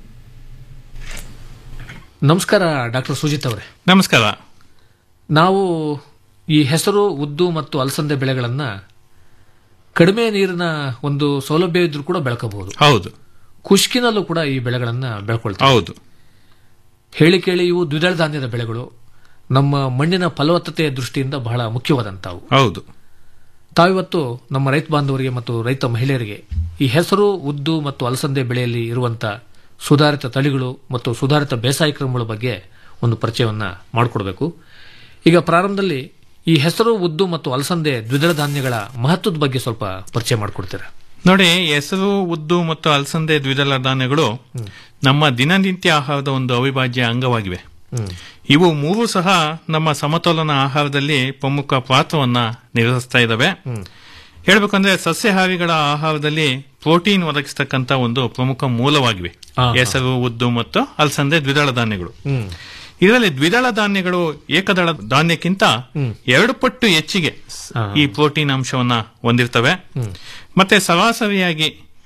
ನಮಸ್ಕಾರ ಡಾಕ್ಟರ್ ಸುಜಿತ್ ಅವರೇ ನಮಸ್ಕಾರ ನಾವು ಈ ಹೆಸರು ಉದ್ದು ಮತ್ತು ಅಲಸಂದೆ ಬೆಳೆಗಳನ್ನ ಕಡಿಮೆ ನೀರಿನ ಒಂದು ಸೌಲಭ್ಯ ಇದ್ರೂ ಕೂಡ ಬೆಳ್ಕೋಬಹುದು ಹೌದು ಖುಷ್ಕಿನಲ್ಲೂ ಕೂಡ ಈ ಬೆಳೆಗಳನ್ನ ಬೆಳ್ಕೊಳ್ತಾರೆ ಹೌದು ಹೇಳಿ ಕೇಳಿ ಇವು ದ್ವಿದಳ ಧಾನ್ಯದ ಬೆಳೆಗಳು ನಮ್ಮ ಮಣ್ಣಿನ ಫಲವತ್ತತೆಯ ದೃಷ್ಟಿಯಿಂದ ಬಹಳ ಮುಖ್ಯವಾದಂತವು ಹೌದು ತಾವಿವತ್ತು ನಮ್ಮ ರೈತ ಬಾಂಧವರಿಗೆ ಮತ್ತು ರೈತ ಮಹಿಳೆಯರಿಗೆ ಈ ಹೆಸರು ಉದ್ದು ಮತ್ತು ಅಲಸಂದೆ ಬೆಳೆಯಲ್ಲಿ ಇರುವಂತ ಸುಧಾರಿತ ತಳಿಗಳು ಮತ್ತು ಸುಧಾರಿತ ಬೇಸಾಯ ಕ್ರಮಗಳ ಬಗ್ಗೆ ಒಂದು ಪರಿಚಯವನ್ನ ಮಾಡಿಕೊಡ್ಬೇಕು ಈಗ ಪ್ರಾರಂಭದಲ್ಲಿ ಈ ಹೆಸರು ಉದ್ದು ಮತ್ತು ಅಲಸಂದೆ ದ್ವಿದಳ ಧಾನ್ಯಗಳ ಮಹತ್ವದ ಬಗ್ಗೆ ಸ್ವಲ್ಪ ಪರಿಚಯ ಮಾಡಿಕೊಡ್ತೀರಾ ನೋಡಿ ಹೆಸರು ಉದ್ದು ಮತ್ತು ಅಲಸಂದೆ ದ್ವಿದಳ ಧಾನ್ಯಗಳು ನಮ್ಮ ದಿನನಿತ್ಯ ಆಹಾರದ ಒಂದು ಅವಿಭಾಜ್ಯ ಅಂಗವಾಗಿವೆ ಇವು ಮೂರು ಸಹ ನಮ್ಮ ಸಮತೋಲನ ಆಹಾರದಲ್ಲಿ ಪ್ರಮುಖ ಪಾತ್ರವನ್ನ ನಿರ್ವಹಿಸ್ತಾ ಇದ್ದಾವೆ ಹೇಳ್ಬೇಕಂದ್ರೆ ಸಸ್ಯಾಹಾರಿಗಳ ಆಹಾರದಲ್ಲಿ ಪ್ರೋಟೀನ್ ಒದಗಿಸ್ತಕ್ಕಂತ ಒಂದು ಪ್ರಮುಖ ಮೂಲವಾಗಿವೆ ಹೆಸರು ಉದ್ದು ಮತ್ತು ಅಲಸಂದೆ ದ್ವಿದಳ ಧಾನ್ಯಗಳು ಇದರಲ್ಲಿ ದ್ವಿದಳ ಧಾನ್ಯಗಳು ಏಕದಳ ಧಾನ್ಯಕ್ಕಿಂತ ಎರಡು ಪಟ್ಟು ಹೆಚ್ಚಿಗೆ ಈ ಪ್ರೋಟೀನ್ ಅಂಶವನ್ನ ಹೊಂದಿರ್ತವೆ ಮತ್ತೆ ಸರಾಸರಿಯಾಗಿ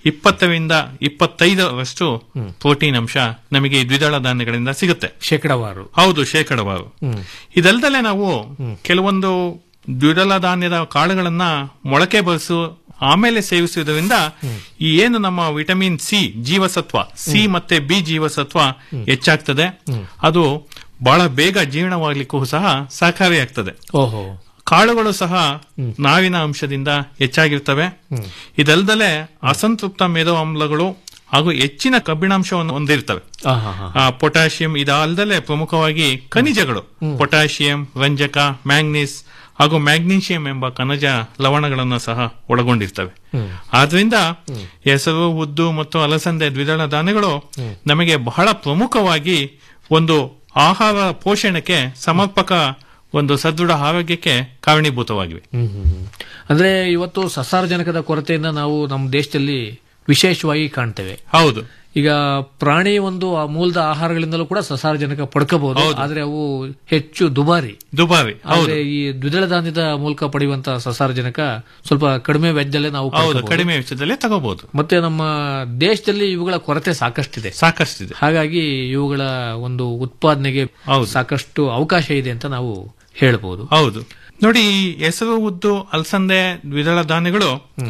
ಇಪ್ಪತ್ತರಿಂದ ಇಪ್ಪತ್ತೈದರಷ್ಟು ಪ್ರೋಟೀನ್ ಅಂಶ ನಮಗೆ ಈ ದ್ವಿದಳ ಧಾನ್ಯಗಳಿಂದ ಸಿಗುತ್ತೆ ಶೇಕಡವಾರು ಹೌದು ಶೇಕಡವಾರು ಹ್ಮ್. ಇದಲ್ದಲೆ ನಾವು ಕೆಲವೊಂದು ದ್ವಿದಳ ಧಾನ್ಯದ ಕಾಳುಗಳನ್ನ ಮೊಳಕೆ ಬರಿಸು ಆಮೇಲೆ ಸೇವಿಸುವುದರಿಂದ ಈ ಏನು ನಮ್ಮ ವಿಟಮಿನ್ ಸಿ ಜೀವಸತ್ವ ಸಿ ಮತ್ತೆ ಬಿ ಜೀವಸತ್ವ ಹೆಚ್ಚಾಗ್ತದೆ ಅದು ಬಹಳ ಬೇಗ ಜೀರ್ಣವಾಗ್ಲಿಕ್ಕೂ ಸಹ ಸಹಕಾರಿಯಾಗ್ತದೆ ಓಹೋ ಕಾಳುಗಳು ಸಹ ನಾವಿನ ಅಂಶದಿಂದ ಹೆಚ್ಚಾಗಿರ್ತವೆ ಇದಲ್ದಲೆ ಅಸಂತೃಪ್ತ ಮೇಧೋ ಆಮ್ಲಗಳು ಹಾಗೂ ಹೆಚ್ಚಿನ ಕಬ್ಬಿಣಾಂಶವನ್ನು ಹೊಂದಿರ್ತವೆ ಆ, ಹಾ, ಹಾ. ಆ, ಪೊಟ್ಯಾಷಿಯಂ ಇದಲ್ಲದೆ ಪ್ರಮುಖವಾಗಿ ಖನಿಜಗಳು ಪೊಟ್ಯಾಷಿಯಂ ರಂಜಕ ಮ್ಯಾಂಗ್ನೀಸ್ ಹಾಗೂ ಮ್ಯಾಗ್ನೀಷಿಯಂ ಎಂಬ ಖನಿಜ ಲವಣಗಳನ್ನು ಸಹ ಒಳಗೊಂಡಿರ್ತವೆ ಹ್ಮ್. ಆದ್ರಿಂದ ಹೆಸರು ಉದ್ದು ಮತ್ತು ಅಲಸಂದೆ ದ್ವಿದಳ ಧಾನ್ಯಗಳು ನಮಗೆ ಬಹಳ ಪ್ರಮುಖವಾಗಿ ಒಂದು ಆಹಾರ ಪೋಷಣೆಗೆ ಸಮರ್ಪಕ ಒಂದು ಸದೃಢ ಆರೋಗ್ಯಕ್ಕೆ ಕಾರಣೀಭೂತವಾಗಿವೆ ಹ್ಮ್, ಹ್ಮ್, ಹ್ಮ್. ಅಂದ್ರೆ ಇವತ್ತು ಸಸಾರಜನಕದ ಕೊರತೆಯಿಂದ ನಾವು ನಮ್ಮ ದೇಶದಲ್ಲಿ ವಿಶೇಷವಾಗಿ ಕಾಣ್ತೇವೆ ಹೌದು ಈಗ ಪ್ರಾಣಿ ಒಂದು ಆ ಮೂಲದ ಆಹಾರಗಳಿಂದಲೂ ಕೂಡ ಸಸಾರಜನಕ ಪಡ್ಕೋಬಹುದು ಹೌದು. ಆದ್ರೆ ಅವು ಹೆಚ್ಚು ದುಬಾರಿ ದುಬಾರಿ ಹೌದು ಆದ್ರೆ ಈ ದ್ವಿದಳ ಧಾನ್ಯದ ಮೂಲಕ ಪಡೆಯುವಂತ ಸಸಾರಜನಕ ಸ್ವಲ್ಪ ಕಡಿಮೆ ವೆಚ್ಚದಲ್ಲೇ ನಾವು ಹೌದು ಪಡ್ಕೋಬಹುದು. ಕಡಿಮೆ ವೆಚ್ಚದಲ್ಲೇ ತಗೋಬಹುದು ಮತ್ತೆ ನಮ್ಮ ದೇಶದಲ್ಲಿ ಇವುಗಳ ಕೊರತೆ ಸಾಕಷ್ಟಿದೆ ಸಾಕಷ್ಟಿದೆ ಹಾಗಾಗಿ ಇವುಗಳ ಒಂದು ಉತ್ಪಾದನೆಗೆ ಸಾಕಷ್ಟು ಅವಕಾಶ ಇದೆ ಅಂತ ನಾವು ಹೇಳ್ಬೋದು ಹೌದು ನೋಡಿ ಈ ಹೆಸರು ಉದ್ದು ಅಲಸಂದೆ ದ್ವಿದಳ ಧಾನ್ಯಗಳು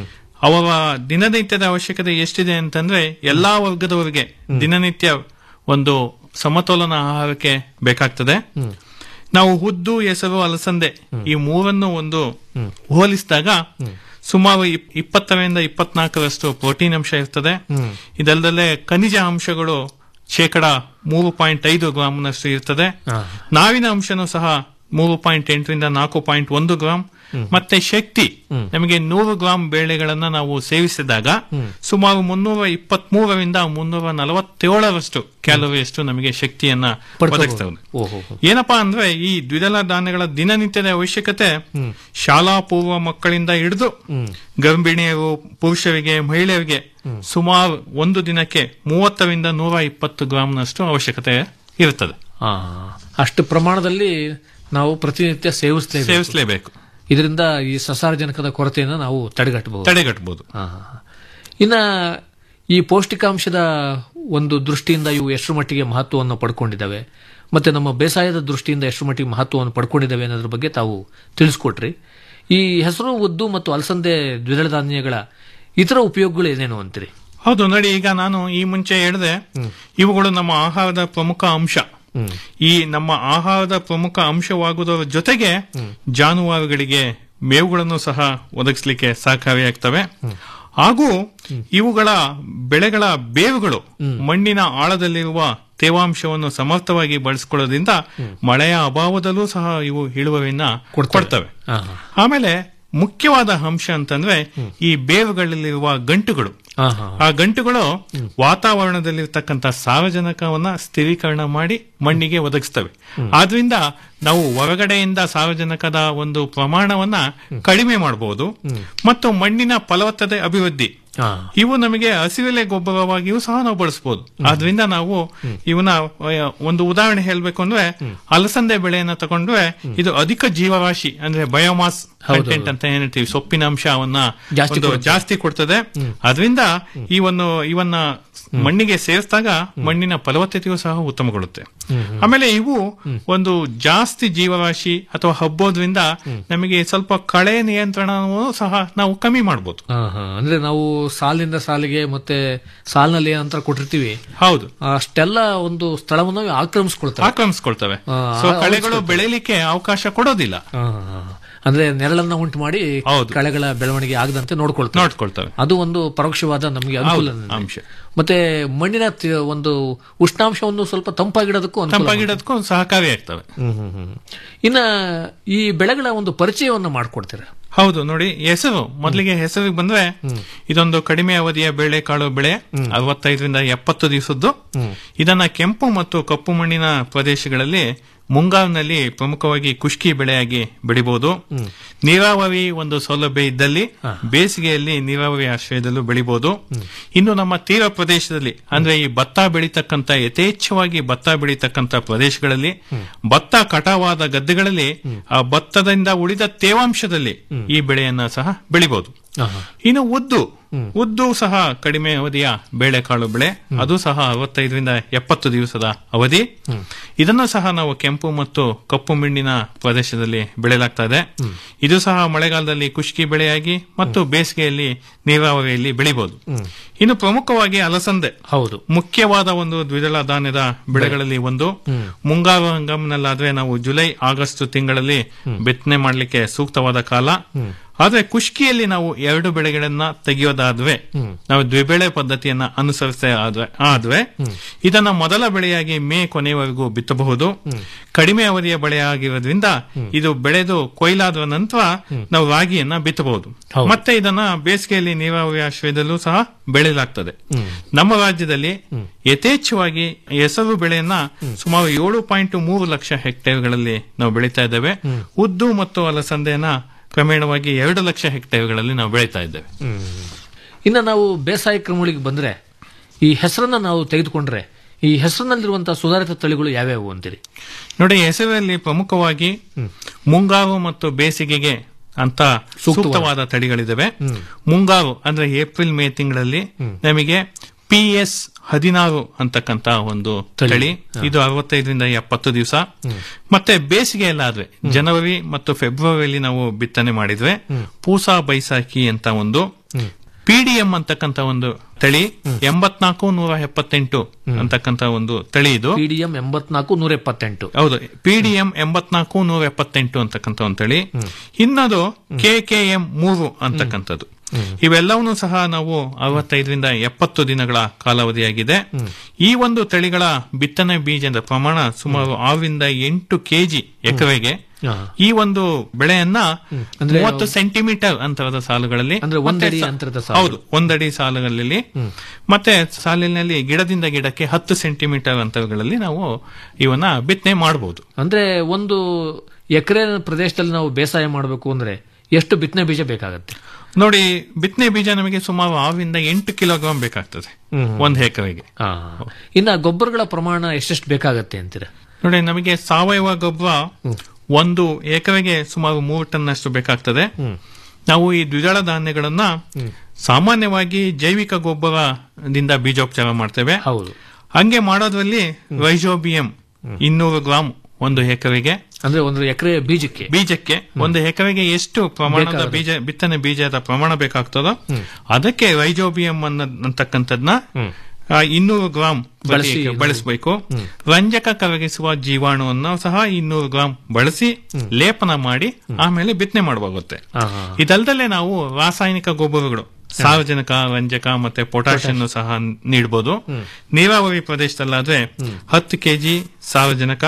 ಅವರ ದಿನನಿತ್ಯದ ಅವಶ್ಯಕತೆ ಎಷ್ಟಿದೆ ಅಂತಂದ್ರೆ ಎಲ್ಲಾ ವರ್ಗದವರಿಗೆ ದಿನನಿತ್ಯ ಒಂದು ಸಮತೋಲನ ಆಹಾರಕ್ಕೆ ಬೇಕಾಗ್ತದೆ ನಾವು ಉದ್ದು ಹೆಸರು ಅಲಸಂದೆ ಈ ಮೂರನ್ನು ಒಂದು ಹೋಲಿಸಿದಾಗ ಸುಮಾರು ಇಪ್- ಇಪ್ಪತ್ತರಿಂದ ಇಪ್ಪತ್ನಾಲ್ಕರಷ್ಟು ಪ್ರೋಟೀನ್ ಅಂಶ ಇರ್ತದೆ ಇದಲ್ಲದೆ ಖನಿಜ ಅಂಶಗಳು ಶೇಕಡ ಮೂರು ಪಾಯಿಂಟ್ ಐದು ಗ್ರಾಮ್ನಷ್ಟು ಇರ್ತದೆ ನಾವಿನ ಅಂಶನೂ ಸಹ ಮೂರು ಪಾಯಿಂಟ್ ಎಂಟರಿಂದ ನಾಲ್ಕು ಪಾಯಿಂಟ್ ಒಂದು ಗ್ರಾಮ್ ಮತ್ತೆ ಶಕ್ತಿ ನಮಗೆ ನೂರು ಗ್ರಾಮ್ ಬೇಳೆಗಳನ್ನ ನಾವು ಸೇವಿಸಿದಾಗ ಸುಮಾರು ಮುನ್ನೂರ ಇಪ್ಪತ್ತ್ ಮೂರರಿಂದ ಮುನ್ನೂರ ನಲವತ್ತೇಳರಷ್ಟು ಕ್ಯಾಲೋರಿಯಷ್ಟು ನಮಗೆ ಶಕ್ತಿಯನ್ನ ಒದಗಿಸ್ತದೆ ಓಹೋ ಏನಪ್ಪಾ ಅಂದ್ರೆ ಈ ದ್ವಿದಳ ಧಾನ್ಯಗಳ ದಿನನಿತ್ಯದ ಅವಶ್ಯಕತೆ ಶಾಲಾ ಪೂರ್ವ ಮಕ್ಕಳಿಂದ ಹಿಡಿದು ಗರ್ಭಿಣಿಯರು ಪುರುಷರಿಗೆ ಮಹಿಳೆಯರಿಗೆ ಸುಮಾರು ಒಂದು ದಿನಕ್ಕೆ ಮೂವತ್ತರಿಂದ ನೂರ ಇಪ್ಪತ್ತು ಗ್ರಾಮ್ನಷ್ಟು ಅವಶ್ಯಕತೆ ಇರುತ್ತದೆ ಆ, ಅಷ್ಟು ಪ್ರಮಾಣದಲ್ಲಿ ನಾವು ಪ್ರತಿನಿತ್ಯ ಸೇವಿಸಲೇಬೇಕು ಸೇವಿಸಲೇಬೇಕು ಇದರಿಂದ ಈ ಸಸಾರಜನಕದ ಕೊರತೆಯನ್ನು ನಾವು ತಡೆಗಟ್ಟಬಹುದು ತಡೆಗಟ್ಟಬಹುದು ಆ, ಇನ್ನ ಈ ಪೌಷ್ಟಿಕಾಂಶದ ಒಂದು ದೃಷ್ಟಿಯಿಂದ ಇವು ಎಷ್ಟು ಮಟ್ಟಿಗೆ ಮಹತ್ವವನ್ನು ಪಡ್ಕೊಂಡಿದ್ದಾವೆ ಮತ್ತೆ ನಮ್ಮ ಬೇಸಾಯದ ದೃಷ್ಟಿಯಿಂದ ಎಷ್ಟು ಮಟ್ಟಿಗೆ ಮಹತ್ವವನ್ನು ಪಡ್ಕೊಂಡಿದ್ದಾವೆ ಅನ್ನೋದ್ರ ಬಗ್ಗೆ ತಾವು ತಿಳಿಸ್ಕೊಟ್ರಿ ಈ ಹೆಸರು ಉದ್ದು ಮತ್ತು ಅಲಸಂದೆ ದ್ವಿದಳ ಧಾನ್ಯಗಳ ಇತರ ಉಪಯೋಗಗಳು ಏನೇನು ಅಂತೀರಿ ಹೌದು ನೋಡಿ ಈಗ ನಾನು ಈ ಮುಂಚೆ ಹೇಳಿದೆ ಇವುಗಳು ನಮ್ಮ ಆಹಾರದ ಪ್ರಮುಖ ಅಂಶ ಈ ನಮ್ಮ ಆಹಾರದ ಪ್ರಮುಖ ಅಂಶವಾಗುವುದರ ಜೊತೆಗೆ ಜಾನುವಾರುಗಳಿಗೆ ಮೇವುಗಳನ್ನು ಸಹ ಒದಗಿಸಲಿಕ್ಕೆ ಸಹಕಾರಿಯಾಗ್ತವೆ ಹಾಗೂ ಇವುಗಳ ಬೆಳೆಗಳ ಬೇವುಗಳು ಮಣ್ಣಿನ ಆಳದಲ್ಲಿರುವ ತೇವಾಂಶವನ್ನು ಸಮರ್ಥವಾಗಿ ಬಳಸಿಕೊಳ್ಳೋದ್ರಿಂದ ಮಳೆಯ ಅಭಾವದಲ್ಲೂ ಸಹ ಇವು ಇಳುವರಿಯನ್ನ ಕೊಡ್ತವೆ ಆಮೇಲೆ ಮುಖ್ಯವಾದ ಅಂಶ ಅಂತಂದ್ರೆ ಈ ಬೇವುಗಳಲ್ಲಿರುವ ಗಂಟುಗಳು ಆ ಗಂಟುಗಳು ವಾತಾವರಣದಲ್ಲಿರ್ತಕ್ಕಂಥ ಸಾರಜನಕವನ್ನ ಸ್ಥಿರೀಕರಣ ಮಾಡಿ ಮಣ್ಣಿಗೆ ಒದಗಿಸ್ತವೆ ಆದ್ರಿಂದ ನಾವು ಹೊರಗಡೆಯಿಂದ ಸಾರಜನಕದ ಒಂದು ಪ್ರಮಾಣವನ್ನ ಕಡಿಮೆ ಮಾಡಬಹುದು ಮತ್ತು ಮಣ್ಣಿನ ಫಲವತ್ತತೆ ಅಭಿವೃದ್ಧಿ ಇವು ನಮಗೆ ಹಸಿರೆಲೆ ಗೊಬ್ಬರವಾಗಿಯೂ ಸಹ ನಾವು ಬಳಸಬಹುದು ಆದ್ರಿಂದ ನಾವು ಇವನ್ನ ಅಹ್, ಒಂದು ಉದಾಹರಣೆ ಹೇಳ್ಬೇಕು ಅಂದ್ರೆ ಅಲಸಂದೆ ಬೆಳೆಯನ್ನ ತಗೊಂಡ್ರೆ ಇದು ಅಧಿಕ ಜೀವರಾಶಿ ಅಂದ್ರೆ ಬಯೋಮಾಸ್ ಕಂಟೆಂಟ್ ಅಂತ ಏನ್ ಹೇಳ್ತೀವಿ ಸೊಪ್ಪಿನ ಅಂಶವನ್ನ ಜಾಸ್ತಿ ಒಂದು ಕೊಡುತ್ತೆ. ಜಾಸ್ತಿ ಕೊಡ್ತದೆ ಅದರಿಂದ ಈ ಒಂದು ಇವನ್ನ ಮಣ್ಣಿಗೆ ಸೇರಿಸಿದಾಗ ಮಣ್ಣಿನ ಫಲವತ್ತತೆಯೂ ಸಹ ಉತ್ತಮಗೊಳ್ಳುತ್ತೆ ಆಮೇಲೆ ಇವು ಒಂದು ಜಾಸ್ತಿ ಜೀವರಾಶಿ ಅಥವಾ ಹಬ್ಬೋದ್ರಿಂದ ನಮಗೆ ಸ್ವಲ್ಪ ಕಳೆ ನಿಯಂತ್ರಣವೂ ಸಹ ನಾವು ಕಮ್ಮಿ ಮಾಡಬಹುದು ಆ, ಹಾ. ಅಂದ್ರೆ ನಾವು ಸಾಲಿನಿಂದ ಸಾಲಿಗೆ ಮತ್ತೆ ಸಾಲಿನಲ್ಲಿ ಏನ್ ಅಂತರ ಕೊಟ್ಟಿರ್ತೀವಿ ಹೌದು ಅಷ್ಟೆಲ್ಲ ಒಂದು ಸ್ಥಳವನ್ನು ಆಕ್ರಮಿಸ್ಕೊಳ್ತವೆ ಆಕ್ರಮಿಸ್ಕೊಳ್ತವೆ ಆ, ಸೊ ಕಳೆಗಳು ಆವರಿಸ್ಕೊಳ್ತವೆ. ಬೆಳೆಯಲಿಕ್ಕೆ ಅವಕಾಶ ಕೊಡೋದಿಲ್ಲ ಆ, ಹಾ. ಅಂದ್ರೆ ನೆರಳನ್ನ ಉಂಟು ಮಾಡಿ ಕಳೆಗಳ ಬೆಳವಣಿಗೆ ಆಗದಂತೆ ನೋಡ್ಕೊಳ್ತವೆ ನೋಡ್ಕೊಳ್ತವೆ ಅದು ಒಂದು ಪರೋಕ್ಷವಾದ ನಮಗೆ ಅನುಕೂಲ ಹೌದು, ಅಂಶ. ಮತ್ತೆ ಮಣ್ಣಿನ ತಿ- ಒಂದು ಉಷ್ಣಾಂಶವನ್ನು ಸ್ವಲ್ಪ ತಂಪಾಗಿಡೋದಕ್ಕೂ ಅನುಕೂಲ ತಂಪಾಗಿಡೋದಕ್ಕೂ ಸಹಕಾರಿಯಾಗ್ತವೆ ಹ್ಮ್, ಹ್ಮ್, ಹ್ಮ್. ಇನ್ನ ಈ ಬೆಳೆಗಳ ಒಂದು ಪರಿಚಯವನ್ನ ಮಾಡ್ಕೊಡ್ತೀರಾ ಹೌದು ನೋಡಿ ಹೆಸರು ಮೊದಲಿಗೆ ಹೆಸರಿಗೆ ಬಂದ್ರೆ ಇದೊಂದು ಕಡಿಮೆ ಅವಧಿಯ ಬೇಳೆಕಾಳು ಬೆಳೆ ಅರವತ್ತೈದರಿಂದ ಎಪ್ಪತ್ತು ದಿವಸದ್ದು ಇದನ್ನ ಕೆಂಪು ಮತ್ತು ಕಪ್ಪು ಮಣ್ಣಿನ ಪ್ರದೇಶಗಳಲ್ಲಿ ಮುಂಗಾರಿನಲ್ಲಿ ಪ್ರಮುಖವಾಗಿ ಕುಷ್ಕಿ ಬೆಳೆಯಾಗಿ ಬೆಳಿಬಹುದು ನೀರಾವರಿ ಒಂದು ಸೌಲಭ್ಯ ಇದ್ದಲ್ಲಿ ಬೇಸಿಗೆಯಲ್ಲಿ ನೀರಾವರಿ ಆಶ್ರಯದಲ್ಲೂ ಬೆಳಿಬಹುದು ಇನ್ನು ನಮ್ಮ ತೀರ ಪ್ರದೇಶದಲ್ಲಿ ಅಂದ್ರೆ ಈ ಭತ್ತ ಬೆಳೀತಕ್ಕಂತ ಯಥೇಚ್ಛವಾಗಿ ಭತ್ತ ಬೆಳೀತಕ್ಕಂತ ಪ್ರದೇಶಗಳಲ್ಲಿ ಭತ್ತ ಕಟಾವಾದ ಗದ್ದೆಗಳಲ್ಲಿ ಆ ಭತ್ತದಿಂದ ಉಳಿದ ತೇವಾಂಶದಲ್ಲಿ ಈ ಬೆಳೆಯನ್ನ ಸಹ ಬೆಳಿಬಹುದು ಇನ್ನು ಉದ್ದು ಉದ್ದು ಸಹ ಕಡಿಮೆ ಅವಧಿಯ ಬೇಳೆಕಾಳು ಬೆಳೆ ಅದು ಸಹ ಅರವತ್ತೈದರಿಂದ ಎಪ್ಪತ್ತು ದಿವಸದ ಅವಧಿ ಇದನ್ನು ಸಹ ನಾವು ಕೆಂಪು ಮತ್ತು ಕಪ್ಪು ಮಣ್ಣಿನ ಪ್ರದೇಶದಲ್ಲಿ ಬೆಳೆಯಲಾಗ್ತಾ ಇದೆ ಇದು ಸಹ ಮಳೆಗಾಲದಲ್ಲಿ ಕುಷ್ಕಿ ಬೆಳೆಯಾಗಿ ಮತ್ತು ಬೇಸಿಗೆಯಲ್ಲಿ ನೀರಾವರಿಯಲ್ಲಿ ಬೆಳಿಬಹುದು ಇನ್ನು ಪ್ರಮುಖವಾಗಿ ಅಲಸಂದೆ ಹೌದು ಮುಖ್ಯವಾದ ಒಂದು ದ್ವಿದಳ ಧಾನ್ಯದ ಬೆಳೆಗಳಲ್ಲಿ ಒಂದು ಮುಂಗಾರು ಹಂಗಾಮಿನಲ್ಲಾದ್ರೆ ನಾವು ಜುಲೈ ಆಗಸ್ಟ್ ತಿಂಗಳಲ್ಲಿ ಬಿತ್ತನೆ ಮಾಡಲಿಕ್ಕೆ ಸೂಕ್ತವಾದ ಕಾಲ ಆದ್ರೆ ಕುಷ್ಕಿಯಲ್ಲಿ ನಾವು ಎರಡು ಬೆಳೆಗಳನ್ನ ತೆಗೆಯೋದಾದ್ರೆ ನಾವು ದ್ವಿಬೆಳೆ ಪದ್ಧತಿಯನ್ನ ಅನುಸರಿಸ ಆದ್ರೆ ಆದ್ರೆ ಇದನ್ನ ಮೊದಲ ಬೆಳೆಯಾಗಿ ಮೇ ಕೊನೆಯವರೆಗೂ ಬಿತ್ತಬಹುದು ಕಡಿಮೆ ಅವಧಿಯ ಬೆಳೆಯಾಗಿರೋದ್ರಿಂದ ಇದು ಬೆಳೆದು ಕೊಯ್ಲಾದ ನಂತರ ನಾವು ರಾಗಿಯನ್ನ ಬಿತ್ತಬಹುದು ಮತ್ತೆ ಇದನ್ನ ಬೇಸಿಗೆಯಲ್ಲಿ ನೀರಾವರಿ ಆಶ್ರಯದಲ್ಲೂ ಸಹ ಬೆಳೆಯಲಾಗ್ತದೆ ನಮ್ಮ ರಾಜ್ಯದಲ್ಲಿ ಯಥೇಚ್ಛವಾಗಿ ಹೆಸರು ಬೆಳೆಯನ್ನ ಸುಮಾರು ಏಳು ಪಾಯಿಂಟ್ ಮೂರು ಲಕ್ಷ ಹೆಕ್ಟೇರ್ಗಳಲ್ಲಿ ನಾವು ಬೆಳೀತಾ ಇದ್ದೇವೆ ಉದ್ದು ಮತ್ತು ಅಲಸಂದೆಯನ್ನ ಕ್ರಮೇಣವಾಗಿ ಎರಡು ಲಕ್ಷ ಹೆಕ್ಟೇರ್ಗಳಲ್ಲಿ ನಾವು ಬೆಳೀತಾ ಇದ್ದೇವೆ ಇನ್ನು ನಾವು ಬೇಸಾಯ ಕ್ರಮಗಳಿಗೆ ಬಂದ್ರೆ ಈ ಹೆಸರನ್ನ ನಾವು ತೆಗೆದುಕೊಂಡ್ರೆ ಈ ಹೆಸರಿನಲ್ಲಿರುವಂತಹ ಸುಧಾರಿತ ತಳಿಗಳು ಯಾವ್ಯಾವು ಅಂತೀರಿ ನೋಡಿ ಹೆಸರಲ್ಲಿ ಪ್ರಮುಖವಾಗಿ ಮುಂಗಾರು ಮತ್ತು ಬೇಸಿಗೆಗೆ ಅಂತ ಸೂಕ್ತವಾದ ತಳಿಗಳಿದಾವೆ ಮುಂಗಾರು ಅಂದ್ರೆ ಏಪ್ರಿಲ್ ಮೇ ತಿಂಗಳಲ್ಲಿ ನಮಗೆ ಪಿ ಎಸ್ ಹದಿನಾರು ಅಂತಕ್ಕಂತ ಒಂದು ತಳಿ ಇದು ಅರವತ್ತೈದರಿಂದ ಎಪ್ಪತ್ತು ದಿವಸ ಮತ್ತೆ ಬೇಸಿಗೆ ಎಲ್ಲಾದ್ರೆ ಜನವರಿ ಮತ್ತು ಫೆಬ್ರವರಿಯಲ್ಲಿ ನಾವು ಬಿತ್ತನೆ ಮಾಡಿದ್ವಿ ಪೂಸಾ ಬೈಸಾಖಿ ಅಂತ ಒಂದು ಪಿಡಿಎಂ ಅಂತಕ್ಕಂತ ಒಂದು ತಳಿ ಎಂಬತ್ನಾಲ್ಕು ನೂರ ಎಪ್ಪತ್ತೆಂಟು ಅಂತಕ್ಕಂತ ಒಂದು ತಳಿ ಇದು ಪಿಡಿಎಂ ಎಂಬತ್ನಾಲ್ಕು ನೂರ ಎಪ್ಪತ್ತೆಂಟು ಹೌದು ಪಿಡಿಎಂ ಎಂಬತ್ನಾಲ್ಕು ನೂರ ಎಪ್ಪತ್ತೆಂಟು ಅಂತಕ್ಕಂಥ ಒಂದು ತಳಿ ಇನ್ನದು ಕೆ ಕೆ ಎಂ ಮೂರು ಅಂತಕ್ಕಂಥದ್ದು ಇವೆಲ್ಲವನ್ನೂ ಸಹ ನಾವು ಅರವತ್ತೈದರಿಂದ ಎಪ್ಪತ್ತು ದಿನಗಳ ಕಾಲಾವಧಿಯಾಗಿದೆ ಈ ಒಂದು ತಳಿಗಳ ಬಿತ್ತನೆ ಬೀಜದ ಪ್ರಮಾಣ ಸುಮಾರು ಆರರಿಂದ ಎಂಟು ಕೆಜಿ ಎಕರೆಗೆ ಈ ಒಂದು ಬೆಳೆಯನ್ನ ಅಂದ್ರೆ ಮೂವತ್ತು ಸೆಂಟಿಮೀಟರ್ ಅಂತರದ ಸಾಲುಗಳಲ್ಲಿ ಅಂದ್ರೆ ಮತ್ತೆ ಒಂದಡಿ ಸ- ಅಂತರದ ಸಾಲು. ಹೌದು ಒಂದಡಿ ಸಾಲುಗಳಲ್ಲಿ ಮತ್ತೆ ಸಾಲಿನಲ್ಲಿ ಗಿಡದಿಂದ ಗಿಡಕ್ಕೆ ಹತ್ತು ಸೆಂಟಿಮೀಟರ್ ಅಂತರಗಳಲ್ಲಿ ನಾವು ಇವನ್ನ ಬಿತ್ತನೆ ಮಾಡಬಹುದು ಅಂದ್ರೆ ಒಂದು ಎಕರೆ ಪ್ರದೇಶದಲ್ಲಿ ನಾವು ಬೇಸಾಯ ಮಾಡಬೇಕು ಅಂದ್ರೆ ಎಷ್ಟು ಬಿತ್ತನೆ ಬೀಜ ಬೇಕಾಗತ್ತೆ ನೋಡಿ ಬಿತ್ತನೆ ಬೀಜ ನಮಗೆ ಸುಮಾರು ಆರರಿಂದ ಎಂಟು ಕಿಲೋಗ್ರಾಂ ಬೇಕಾಗ್ತದೆ ಒಂದ್ ಎಕರೆಗೆ ಆ, ಇನ್ನ ಗೊಬ್ಬರಗಳ ಪ್ರಮಾಣ ಎಷ್ಟೆಷ್ಟು ಬೇಕಾಗತ್ತೆ ಅಂತೀರಾ ನೋಡಿ ನಮಗೆ ಸಾವಯವ ಗೊಬ್ಬರ ಒಂದು ಎಕರೆಗೆ ಸುಮಾರು ಮೂರು ಟನ್ ಅಷ್ಟು ಬೇಕಾಗ್ತದೆ ನಾವು ಈ ದ್ವಿದಳ ಧಾನ್ಯಗಳನ್ನ ಸಾಮಾನ್ಯವಾಗಿ ಜೈವಿಕ ಗೊಬ್ಬರದಿಂದ ಬೀಜೋಪಚಾರ ಮಾಡ್ತೇವೆ ಹಂಗೆ ಮಾಡೋದ್ರಲ್ಲಿ ರೈಜೋಬಿಯಂ ಇನ್ನೂರು ಗ್ರಾಂ ಒಂದು ಎಕರೆಗೆ ಅಂದ್ರೆ ಒಂದು ಎಕರೆ ಬೀಜಕ್ಕೆ ಬೀಜಕ್ಕೆ ಒಂದು ಎಕರೆಗೆ ಎಷ್ಟು ಪ್ರಮಾಣದ ಬೇಕಾಗುತ್ತೆ. ಬೀಜ ಬಿತ್ತನೆ ಬೀಜದ ಪ್ರಮಾಣ ಬೇಕಾಗ್ತದೋ ಅದಕ್ಕೆ ರೈಜೋಬಿಯಂ ಅನ್ನ ಅಂತಕ್ಕಂಥದ್ನ ಆ, ಇನ್ನೂರು ಗ್ರಾಂ ಪ್ರತಿ ಬಳಸಿ ಎಕರೆ ಬಳಸಬೇಕು ರಂಜಕ ಕರಗಿಸುವ ಜೀವಾಣುವನ್ನು ಸಹ ಇನ್ನೂರು ಗ್ರಾಂ ಬಳಸಿ ಲೇಪನ ಮಾಡಿ ಆಮೇಲೆ ಬಿತ್ತನೆ ಮಾಡಬೇಕಾಗುತ್ತೆ ಇದಲ್ದಲೆ ನಾವು ರಾಸಾಯನಿಕ ಗೊಬ್ಬರಗಳು ಸಾರ್ವಜನಿಕ ರಂಜಕ ಮತ್ತೆ ಪೊಟ್ಯಾಷಿಯಂ ಸಹ ನೀಡಬಹುದು ನೀರಾವರಿ ಪ್ರದೇಶದಲ್ಲಾದ್ರೆ ಹತ್ತು ಕೆಜಿ ಸಾರ್ವಜನಿಕ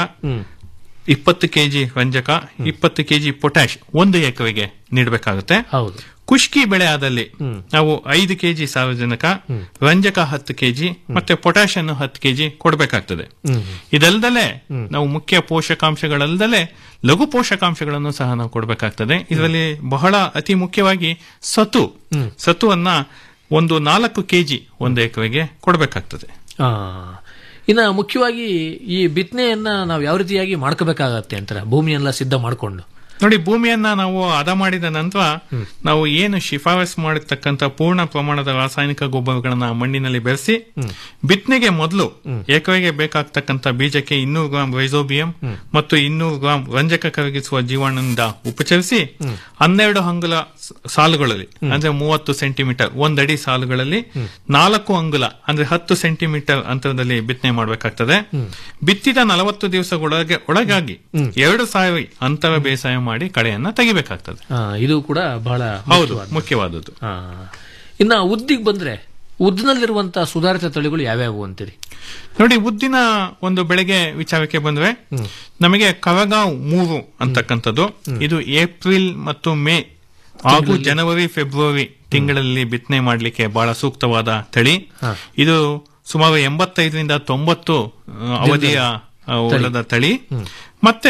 ಇಪ್ಪತ್ತು ಕೆಜಿ ರಂಜಕ ಇಪ್ಪತ್ತು ಕೆಜಿ ಪೊಟ್ಯಾಶ್ ಒಂದು ಎಕರೆಗೆ ನೀಡಬೇಕಾಗುತ್ತೆ ಹೌದು ಕುಷ್ಕಿ ಬೆಳೆ ಆದಲ್ಲಿ ನಾವು ಐದು ಕೆಜಿ ಸಾರ್ವಜನಿಕ ರಂಜಕ ಹತ್ತು ಕೆಜಿ ಮತ್ತೆ ಪೊಟ್ಯಾಶ್ ಅನ್ನು ಹತ್ತು ಕೆಜಿ ಕೊಡಬೇಕಾಗ್ತದೆ ಇದಲ್ದಲೆ ನಾವು ಮುಖ್ಯ ಪೋಷಕಾಂಶಗಳಲ್ದಲೆ ಲಘು ಪೋಷಕಾಂಶಗಳನ್ನು ಸಹ ನಾವು ಕೊಡಬೇಕಾಗ್ತದೆ ಇದರಲ್ಲಿ ಬಹಳ ಅತಿ ಮುಖ್ಯವಾಗಿ ಸತು ಸತುವನ್ನ ಒಂದು ನಾಲ್ಕು ಕೆಜಿ ಒಂದು ಎಕರೆಗೆ ಕೊಡಬೇಕಾಗ್ತದೆ ಆ, ಇನ್ನ ಮುಖ್ಯವಾಗಿ ಈ ಬಿತ್ತನೆಯನ್ನ ನಾವು ಯಾವ ರೀತಿಯಾಗಿ ಮಾಡ್ಕೋಬೇಕಾಗತ್ತೆ ಅಂತಾರೆ ಭೂಮಿಯೆಲ್ಲ ಸಿದ್ಧ ಮಾಡ್ಕೊಂಡು ನೋಡಿ ಭೂಮಿಯನ್ನ ನಾವು ಹದ ಮಾಡಿದ ನಂತರ ನಾವು ಏನು ಶಿಫಾರಸ್ ಮಾಡಿರ್ತಕ್ಕಂಥ ಪೂರ್ಣ ಪ್ರಮಾಣದ ರಾಸಾಯನಿಕ ಗೊಬ್ಬರಗಳನ್ನ ಮಣ್ಣಿನಲ್ಲಿ ಬೆರೆಸಿ ಬಿತ್ತನೆಗೆ ಮೊದಲು ಎಕರೆಗೆ ಬೇಕಾಗ್ತಕ್ಕಂಥ ಬೀಜಕ್ಕೆ ಇನ್ನೂರು ಗ್ರಾಂ ರೈಸೋಬಿಯಂ ಮತ್ತು ಇನ್ನೂರು ಗ್ರಾಂ ರಂಜಕ ಕರಗಿಸುವ ಜೀವಾಣುವಿನಿಂದ ಉಪಚರಿಸಿ ಹನ್ನೆರಡು ಅಂಗುಲ ಸ- ಸಾಲುಗಳಲ್ಲಿ ಅಂದ್ರೆ ಮೂವತ್ತು ಸೆಂಟಿಮೀಟರ್ ಒಂದಡಿ ಸಾಲುಗಳಲ್ಲಿ ನಾಲ್ಕು ಅಂಗುಲ ಅಂದ್ರೆ ಹತ್ತು ಸೆಂಟಿಮೀಟರ್ ಅಂತರದಲ್ಲಿ ಬಿತ್ತನೆ ಮಾಡಬೇಕಾಗ್ತದೆ ಬಿತ್ತಿದ ನಲವತ್ತು ದಿವಸಗಳೊಳಗೆ ಒಳಗಾಗಿ ಎರಡು ಸಾವಿರ ಅಂತರ ಬೇಸಾಯ ಮಾಡಿ ಕಳೆಯನ್ನ ತೆಗಿಬೇಕಾಗ್ತದೆ ಆ, ಇದು ಕೂಡ ಬಹಳ ಹೌದು ಮುಖ್ಯವಾದ. ಮುಖ್ಯವಾದದ್ದು ಆ, ಇನ್ನ ಉದ್ದಿಗೆ ಬಂದ್ರೆ ಉದ್ದಿನಲ್ಲಿರುವಂತಹ ಸುಧಾರಿತ ತಳಿಗಳು ಯಾವ್ಯಾವು ಅಂತೀರಿ ನೋಡಿ ಉದ್ದಿನ ಒಂದು ಬೆಳೆಗೆ ವಿಚಾರಕ್ಕೆ ಬಂದ್ರೆ ನಮಗೆ ಕವಗಾಂವ್ ಮೂರು ಅಂತಕ್ಕಂಥದ್ದು ಇದು ಏಪ್ರಿಲ್ ಮತ್ತು ಮೇ ಹಾಗೂ ಜನವರಿ ಫೆಬ್ರವರಿ ತಿಂಗಳಲ್ಲಿ ಬಿತ್ತನೆ ಮಾಡಲಿಕ್ಕೆ ಬಹಳ ಸೂಕ್ತವಾದ ತಳಿ ಇದು ಸುಮಾರು ಎಂಬತ್ತೈದರಿಂದ ತೊಂಬತ್ತು ಆ, ಅವಧಿಯ ಆ, ಉಳ್ಳದ ತಳಿ ಮತ್ತೆ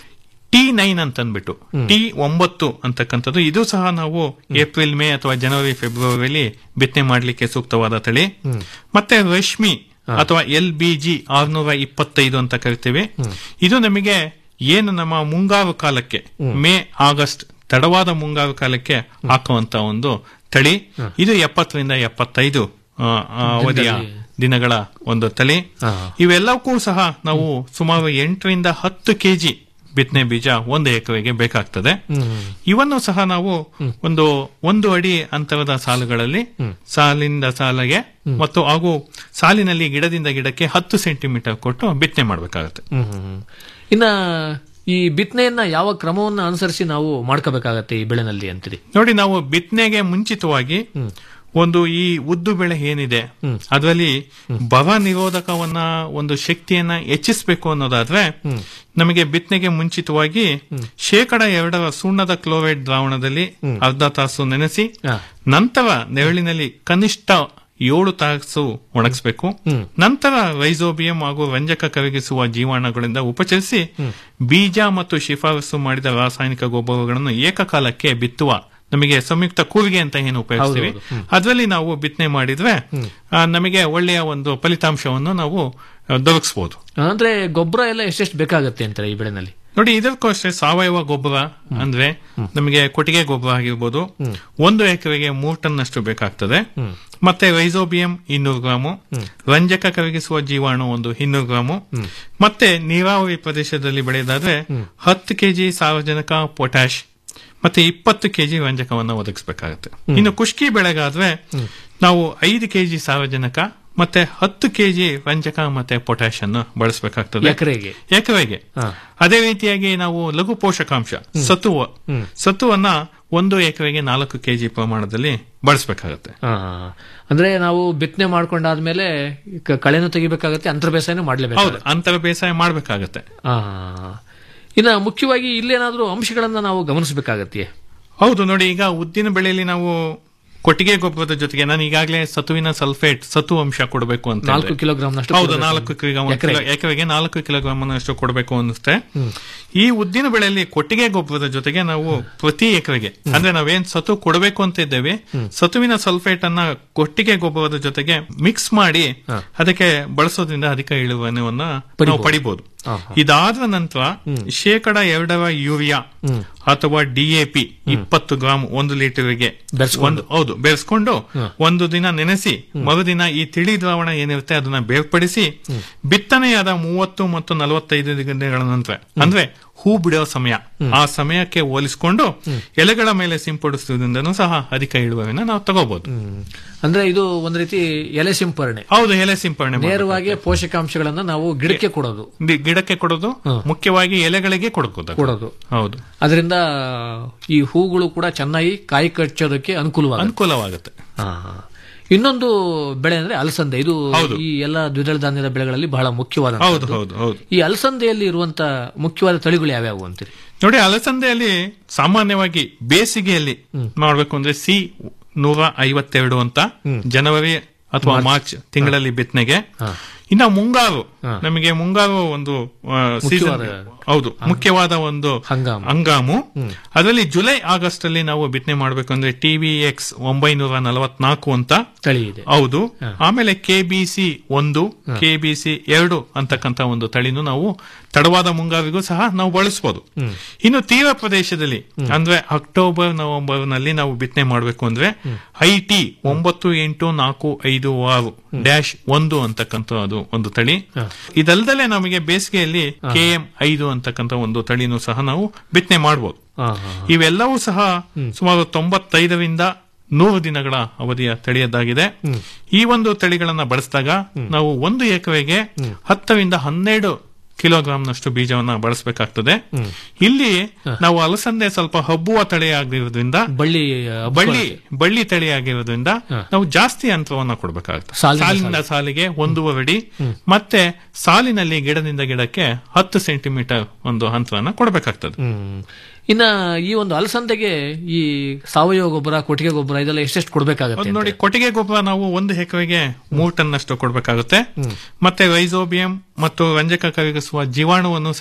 ಟಿ ನೈನ್ ಅಂತ ಅಂದ್ಬಿಟ್ಟು ಟಿ ಒಂಬತ್ತು ಅಂತಕ್ಕಂಥದ್ದು ಇದು ಸಹ ನಾವು ಏಪ್ರಿಲ್ ಮೇ ಅಥವಾ ಜನವರಿ ಫೆಬ್ರವರಿಯಲ್ಲಿ ಬಿತ್ತನೆ ಮಾಡಲಿಕ್ಕೆ ಸೂಕ್ತವಾದ ತಳಿ ಮತ್ತೆ ರಶ್ಮಿ ಅಥವಾ ಎಲ್ ಬಿ ಜಿ ಆರ್ನೂರ ಇಪ್ಪತ್ತೈದು ಅಂತ ಕರಿತೇವೆ ಇದು ನಮಗೆ ಏನು ನಮ್ಮ ಮುಂಗಾರು ಕಾಲಕ್ಕೆ ಮೇ ಆಗಸ್ಟ್ ತಡವಾದ ಮುಂಗಾರು ಕಾಲಕ್ಕೆ ಹಾಕುವಂತ ಒಂದು ತಳಿ ಇದು ಎಪ್ಪತ್ತರಿಂದ ಎಪ್ಪತ್ತೈದು ಆ, ಆ, ಅವಧಿಯ ದಿನಗಳ ಒಂದು ತಳಿ ಇವೆಲ್ಲಕ್ಕೂ ಸಹ ನಾವು ಸುಮಾರು ಎಂಟರಿಂದ ಹತ್ತು ಕೆಜಿ ಬಿತ್ತನೆ ಬೀಜ ಒಂದು ಎಕರೆಗೆ ಬೇಕಾಗ್ತದೆ ಇವನ್ನು ಸಹ ನಾವು ಒಂದು ಒಂದು ಅಡಿ ಅಂತರದ ಸಾಲುಗಳಲ್ಲಿ ಸಾಲಿಂದ ಸಾಲಿಗೆ ಮತ್ತು ಹಾಗೂ ಸಾಲಿನಲ್ಲಿ ಗಿಡದಿಂದ ಗಿಡಕ್ಕೆ ಹತ್ತು ಸೆಂಟಿಮೀಟರ್ ಕೊಟ್ಟು ಬಿತ್ತನೆ ಮಾಡಬೇಕಾಗುತ್ತೆ ಹ್ಮ್ ಹ್ಮ್ ಹ್ಮ್. ಇನ್ನ ಈ ಬಿತ್ತನೆಯನ್ನ ಯಾವ ಕ್ರಮವನ್ನ ಅನುಸರಿಸಿ ನಾವು ಮಾಡ್ಕೋಬೇಕಾಗತ್ತೆ ಈ ಬೆಳೆನಲ್ಲಿ ಅಂತೀರಿ ನೋಡಿ ನಾವು ಬಿತ್ತನೆಗೆ ಮುಂಚಿತವಾಗಿ ಒಂದು ಈ ಉದ್ದು ಬೆಳೆ ಏನಿದೆ ಅದರಲ್ಲಿ ಬವ ನಿರೋಧಕವನ್ನ ಒಂದು ಶಕ್ತಿಯನ್ನ ಹೆಚ್ಚಿಸಬೇಕು ಅನ್ನೋದಾದ್ರೆ ನಮಗೆ ಬಿತ್ತನೆಗೆ ಮುಂಚಿತವಾಗಿ ಶೇಕಡ ಎರಡರ ಸುಣ್ಣದ ಕ್ಲೋರೈಡ್ ದ್ರಾವಣದಲ್ಲಿ ಅರ್ಧ ತಾಸು ನೆನೆಸಿ ನಂತರ ನೆರಳಿನಲ್ಲಿ ಕನಿಷ್ಠ ಏಳು ತಾಸು ಒಣಗಿಸಬೇಕು ನಂತರ ರೈಸೋಬಿಯಂ ಹಾಗೂ ರಂಜಕ ಕರಗಿಸುವ ಜೀವಾಣುಗಳಿಂದ ಉಪಚರಿಸಿ ಬೀಜ ಮತ್ತು ಶಿಫಾರಸು ಮಾಡಿದ ರಾಸಾಯನಿಕ ಗೊಬ್ಬರಗಳನ್ನು ಏಕಕಾಲಕ್ಕೆ ಬಿತ್ತುವ ನಮಗೆ ಸಂಯುಕ್ತ ಕೂರಿಗೆ ಅಂತ ಏನು ಉಪಯೋಗಿಸ್ತೀವಿ ಹೌದು, ಹೌದು. ಅದರಲ್ಲಿ ನಾವು ಬಿತ್ತನೆ ಮಾಡಿದ್ರೆ ಆ, ನಮಗೆ ಒಳ್ಳೆಯ ಒಂದು ಫಲಿತಾಂಶವನ್ನು ನಾವು ಆ, ದೊರಕಿಸಬಹುದು ಅಂದ್ರೆ ಗೊಬ್ಬರ ಎಲ್ಲ ಎಷ್ಟೆಷ್ಟು ಬೇಕಾಗತ್ತೆ ಅಂತಾರೆ ಈ ಬೆಳೆನಲ್ಲಿ ನೋಡಿ ಇದಕ್ಕೂ ಅಷ್ಟೇ ಸಾವಯವ ಗೊಬ್ಬರ ಅಂದ್ರೆ ನಮಗೆ ಕೊಟ್ಟಿಗೆ ಗೊಬ್ಬರ ಆಗಿರ್ಬೋದು ಒಂದು ಎಕರೆಗೆ ಮೂರು ಟನ್ ಅಷ್ಟು ಬೇಕಾಗ್ತದೆ ಮತ್ತೆ ರೈಸೋಬಿಯಂ ಇನ್ನೂರು ಗ್ರಾಮು ರಂಜಕ ಕರಗಿಸುವ ಜೀವಾಣು ಒಂದು ಇನ್ನೂರು ಗ್ರಾಮು ಮತ್ತೆ ನೀರಾವರಿ ಪ್ರದೇಶದಲ್ಲಿ ಬೆಳೆಯೋದಾದ್ರೆ ಹತ್ತು ಕೆಜಿ ಸಾರಜನಕ ಪೊಟ್ಯಾಶ್ ಮತ್ತೆ ಇಪ್ಪತ್ತು ಕೆಜಿ ರಂಜಕವನ್ನ ಒದಗಿಸಬೇಕಾಗುತ್ತೆ ಇನ್ನು ಕುಷ್ಕಿ ಬೆಳೆಗಾದ್ರೆ ನಾವು ಐದು ಕೆಜಿ ಸಾರಜನಕ ಮತ್ತೆ ಹತ್ತು ಕೆಜಿ ರಂಜಕ ಮತ್ತೆ ಪೊಟ್ಯಾಶ್ ಅನ್ನು ಬಳಸಬೇಕಾಗ್ತದೆ ಎಕರೆಗೆ? ಎಕರೆಗೆ ಅದೇ ರೀತಿಯಾಗಿ ನಾವು ಲಘು ಪೋಷಕಾಂಶ ಸತುವ ಸತುವನ್ನ ಒಂದು ಎಕರೆಗೆ ನಾಲ್ಕು ಕೆಜಿ ಪ್ರಮಾಣದಲ್ಲಿ ಬಳಸಬೇಕಾಗುತ್ತೆ ಆ, ಅಂದ್ರೆ ನಾವು ಬಿತ್ತನೆ ಮಾಡ್ಕೊಂಡಾದ್ಮೇಲೆ ಕ- ಕಳೆನು ತೆಗಿಬೇಕಾಗತ್ತೆ ಅಂತರ ಬೇಸಾಯನೂ ಹೌದು ಮಾಡ್ಲೇಬೇಕು ಅಂತರ ಬೇಸಾಯ ಮಾಡಬೇಕಾಗತ್ತೆ ಆ, ಇನ್ನ ಮುಖ್ಯವಾಗಿ ಇಲ್ಲೇನಾದ್ರೂ ಅಂಶಗಳನ್ನ ನಾವು ಗಮನಿಸಬೇಕಾಗತ್ತೆ ಹೌದು ನೋಡಿ ಈಗ ಉದ್ದಿನ ಬೆಳೆಯಲ್ಲಿ ನಾವು ಕೊಟ್ಟಿಗೆ ಗೊಬ್ಬರದ ಜೊತೆಗೆ ನಾನು ಈಗಾಗಲೇ ಸತುವಿನ ಸಲ್ಫೇಟ್ ಸತು ಅಂಶ ಕೊಡಬೇಕು ಅಂತ ನಾಲ್ಕು ಹೇಳಿದೆ. ಕಿಲೋಗ್ರಾಂನಷ್ಟು ಹೌದು ಕೊಡ್ಬೇಕು. ನಾಲ್ಕು ಕಿಲೋಗ್ರಾಮ್ ಎಕರೆಗೆ. ಎಕರೆಗೆ ನಾಲ್ಕು ಕಿಲೋಗ್ರಾಮ್ ಅಷ್ಟು ಕೊಡಬೇಕು ಅನ್ನಿಸುತ್ತೆ ಈ ಉದ್ದಿನ ಬೆಳೆಯಲ್ಲಿ ಕೊಟ್ಟಿಗೆ ಗೊಬ್ಬರದ ಜೊತೆಗೆ ನಾವು ಪ್ರತಿ ಎಕರೆಗೆ ಅಂದ್ರೆ ನಾವೇನ್ ಸತು ಕೊಡಬೇಕು ಅಂತ ಇದ್ದೇವೆ ಸತುವಿನ ಸಲ್ಫೇಟ್ ಅನ್ನ ಕೊಟ್ಟಿಗೆ ಗೊಬ್ಬರದ ಜೊತೆಗೆ ಮಿಕ್ಸ್ ಮಾಡಿ ಅದಕ್ಕೆ ಬಳಸೋದ್ರಿಂದ ಅಧಿಕ ಇಳುವರಿಯನ್ನ ನಾವು ಪಡಿಬಹುದು ಇದಾದ ನಂತರ ಶೇಕಡ ಎರಡರ ಯೂರಿಯಾ ಅಥವಾ ಡಿಎಪಿ ಇಪ್ಪತ್ತು ಗ್ರಾಮ್ ಒಂದು ಲೀಟರ್ಗೆ ಒಂದು ಹೌದು ಬೆರೆಸ್ಕೊಂಡು ಒಂದು ದಿನ ನೆನೆಸಿ ಮರುದಿನ ಈ ತಿಳಿ ದ್ರಾವಣ ಏನಿರುತ್ತೆ ಅದನ್ನ ಬೇರ್ಪಡಿಸಿ ಬಿತ್ತನೆಯಾದ ಮೂವತ್ತು ಮತ್ತು ನಲವತ್ತೈದು ದಿನಗಳ ನಂತರ ಅಂದ್ರೆ ಹೂ ಬಿಡೋ ಸಮಯ ಆ ಸಮಯಕ್ಕೆ ಹೋಲಿಸಿಕೊಂಡು ಎಲೆಗಳ ಮೇಲೆ ಸಿಂಪಡಿಸುವುದರಿಂದನೂ ಸಹ ಅಧಿಕ ಇಳುವರಿನ ನಾವು ತಗೋಬಹುದು ಅಂದ್ರೆ ಇದು ಒಂದ್ ರೀತಿ ಎಲೆ ಸಿಂಪರಣೆ ಹೌದು ಎಲೆ ಸಿಂಪರಣೆ ಮಾಡ್ಬೇಕು. ನೇರವಾಗಿ ಪೋಷಕಾಂಶಗಳನ್ನ ನಾವು ಗಿಡಕ್ಕೆ ಕೊಡೋದು ಗಿ- ಗಿಡಕ್ಕೆ ಕೊಡೋದು ಮುಖ್ಯವಾಗಿ ಎಲೆಗಳಿಗೆ ಕೊಡೋದು ಕೊಡೋದು ಹೌದು ಅದರಿಂದ ಈ ಹೂಗಳು ಕೂಡ ಚೆನ್ನಾಗಿ ಕಾಯಿ ಕಚ್ಚೋದಕ್ಕೆ ಅನುಕೂಲವಾಗುತ್ತೆ ಅನುಕೂಲವಾಗುತ್ತೆ ಆ, ಇನ್ನೊಂದು ಬೆಳೆ ಅಂದ್ರೆ ಅಲಸಂದೆ ಇದು ಹೌದು. ಈ ಎಲ್ಲ ದ್ವಿದಳ ಧಾನ್ಯದ ಬೆಳೆಗಳಲ್ಲಿ ಬಹಳ ಮುಖ್ಯವಾದ ಹೌದು ಹೌದು ಹೌದು ಈ ಅಲಸಂದೆಯಲ್ಲಿ ಇರುವಂತ ಮುಖ್ಯವಾದ ತಳಿಗಳು ಯಾವ್ಯಾವು ಅಂತೀರಿ ನೋಡಿ ಅಲಸಂದೆಯಲ್ಲಿ ಸಾಮಾನ್ಯವಾಗಿ ಬೇಸಿಗೆಯಲ್ಲಿ ಮಾಡ್ಬೇಕು ಅಂದ್ರೆ ಸಿ ನೂರ ಐವತ್ತೆರಡು ಅಂತ ಜನವರಿ ಅಥವಾ ಮಾರ್ಚ್ ತಿಂಗಳಲ್ಲಿ ಬಿತ್ತನೆಗೆ ಇನ್ನ ಮುಂಗಾರು ನಮಗೆ ಮುಂಗಾರು ಒಂದು ಆ, season- ಮುಖ್ಯವಾದ- ಹೌದು ಮುಖ್ಯವಾದ ಒಂದು ಹಂಗಾಮು ಅದರಲ್ಲಿ ಜುಲೈ ಆಗಸ್ಟ್ ಅಲ್ಲಿ ನಾವು ಬಿತ್ತನೆ ಮಾಡಬೇಕು ಅಂದ್ರೆ ಟಿವಿ ಎಕ್ಸ್ ಒಂಬೈನೂರ ನಲವತ್ನಾಲ್ಕು ಅಂತ ತಳಿ ಇದೆ ಹೌದು ಆಮೇಲೆ ಕೆಬಿಸಿ ಒಂದು ಕೆಬಿಸಿ ಎರಡು ಅಂತಕ್ಕಂತ ಒಂದು ತಳಿನೂ ನಾವು ತಡವಾದ ಮುಂಗಾರಿಗೂ ಸಹ ನಾವು ಬಳಸಬಹುದು ಇನ್ನು ತೀರ ಪ್ರದೇಶದಲ್ಲಿ ಅಂದ್ರೆ ಅಕ್ಟೋಬರ್ ನವೆಂಬರ್ ನಲ್ಲಿ ನಾವು ಬಿತ್ತನೆ ಮಾಡಬೇಕು ಅಂದ್ರೆ ಐಟಿ ಒಂಬತ್ತು ಎಂಟು ನಾಲ್ಕು ಐದು ಆರು ಡ್ಯಾಶ್ ಒಂದು ಅಂತಕ್ಕಂಥ ಅದು ಒಂದು ತಳಿ ಇದಲ್ದಲೆ ನಮಗೆ ಬೇಸಿಗೆಯಲ್ಲಿ ಕೆಎಂ ಐದು ಅಂತಕ್ಕಂಥ ಒಂದು ತಳಿನೂ ಸಹ ನಾವು ಬಿತ್ತನೆ ಮಾಡಬಹುದು ಇವೆಲ್ಲವೂ ಸಹ ಸುಮಾರು ತೊಂಬತ್ತೈದರಿಂದ ನೂರು ದಿನಗಳ ಅವಧಿಯ ತಳಿಯದ್ದಾಗಿದೆ ಈ ಒಂದು ತಳಿಗಳನ್ನ ಬಳಸಿದಾಗ ನಾವು ಒಂದು ಎಕರೆಗೆ ಹತ್ತರಿಂದ ಹನ್ನೆರಡು ಕಿಲೋಗ್ರಾಂನಷ್ಟು ಬೀಜವನ್ನ ಬಳಸಬೇಕಾಗ್ತದೆ ಇಲ್ಲಿ ನಾವು ಅಲಸಂದೆ ಸ್ವಲ್ಪ ಹಬ್ಬುವ ತಳಿ ಆಗಿರೋದ್ರಿಂದ ಬಳ್ಳಿ ಬಳ್ಳಿ ಬಳ್ಳಿ ತಳಿ ಆಗಿರೋದ್ರಿಂದ ನಾವು ಜಾಸ್ತಿ ಅಂತರವನ್ನ ಕೊಡಬೇಕಾಗುತ್ತೆ ಸಾಲಿನ ಸಾಲಿನಿಂದ ಸಾಲಿಗೆ ಒಂದೂವರೆ ಅಡಿ ಮತ್ತೆ ಸಾಲಿನಲ್ಲಿ ಗಿಡದಿಂದ ಗಿಡಕ್ಕೆ ಹತ್ತು ಸೆಂಟಿಮೀಟರ್ ಒಂದು ಅಂತರವನ್ನ ಕೊಡಬೇಕಾಗ್ತದೆ ಇನ್ನ ಈ ಒಂದು ಅಲಸಂದೆಗೆ ಈ ಸಾವಯವ ಗೊಬ್ಬರ ಕೊಟ್ಟಿಗೆ ಗೊಬ್ಬರ ಇದೆಲ್ಲ ಎಷ್ಟೆಷ್ಟು ಕೊಡಬೇಕಾಗತ್ತೆ ಅದು ನೋಡಿ ಕೊಟ್ಟಿಗೆ ಗೊಬ್ಬರ ನಾವು ಒಂದು ಎಕರೆಗೆ ಮೂರು ಟನ್ ಅಷ್ಟು ಕೊಡಬೇಕಾಗುತ್ತೆ ಮತ್ತೆ ರೈಸೋಬಿಯಂ ಮತ್ತು ರಂಜಕ ಕರಗಿಸುವ ಜೀವಾಣುವನ್ನು ಸಹ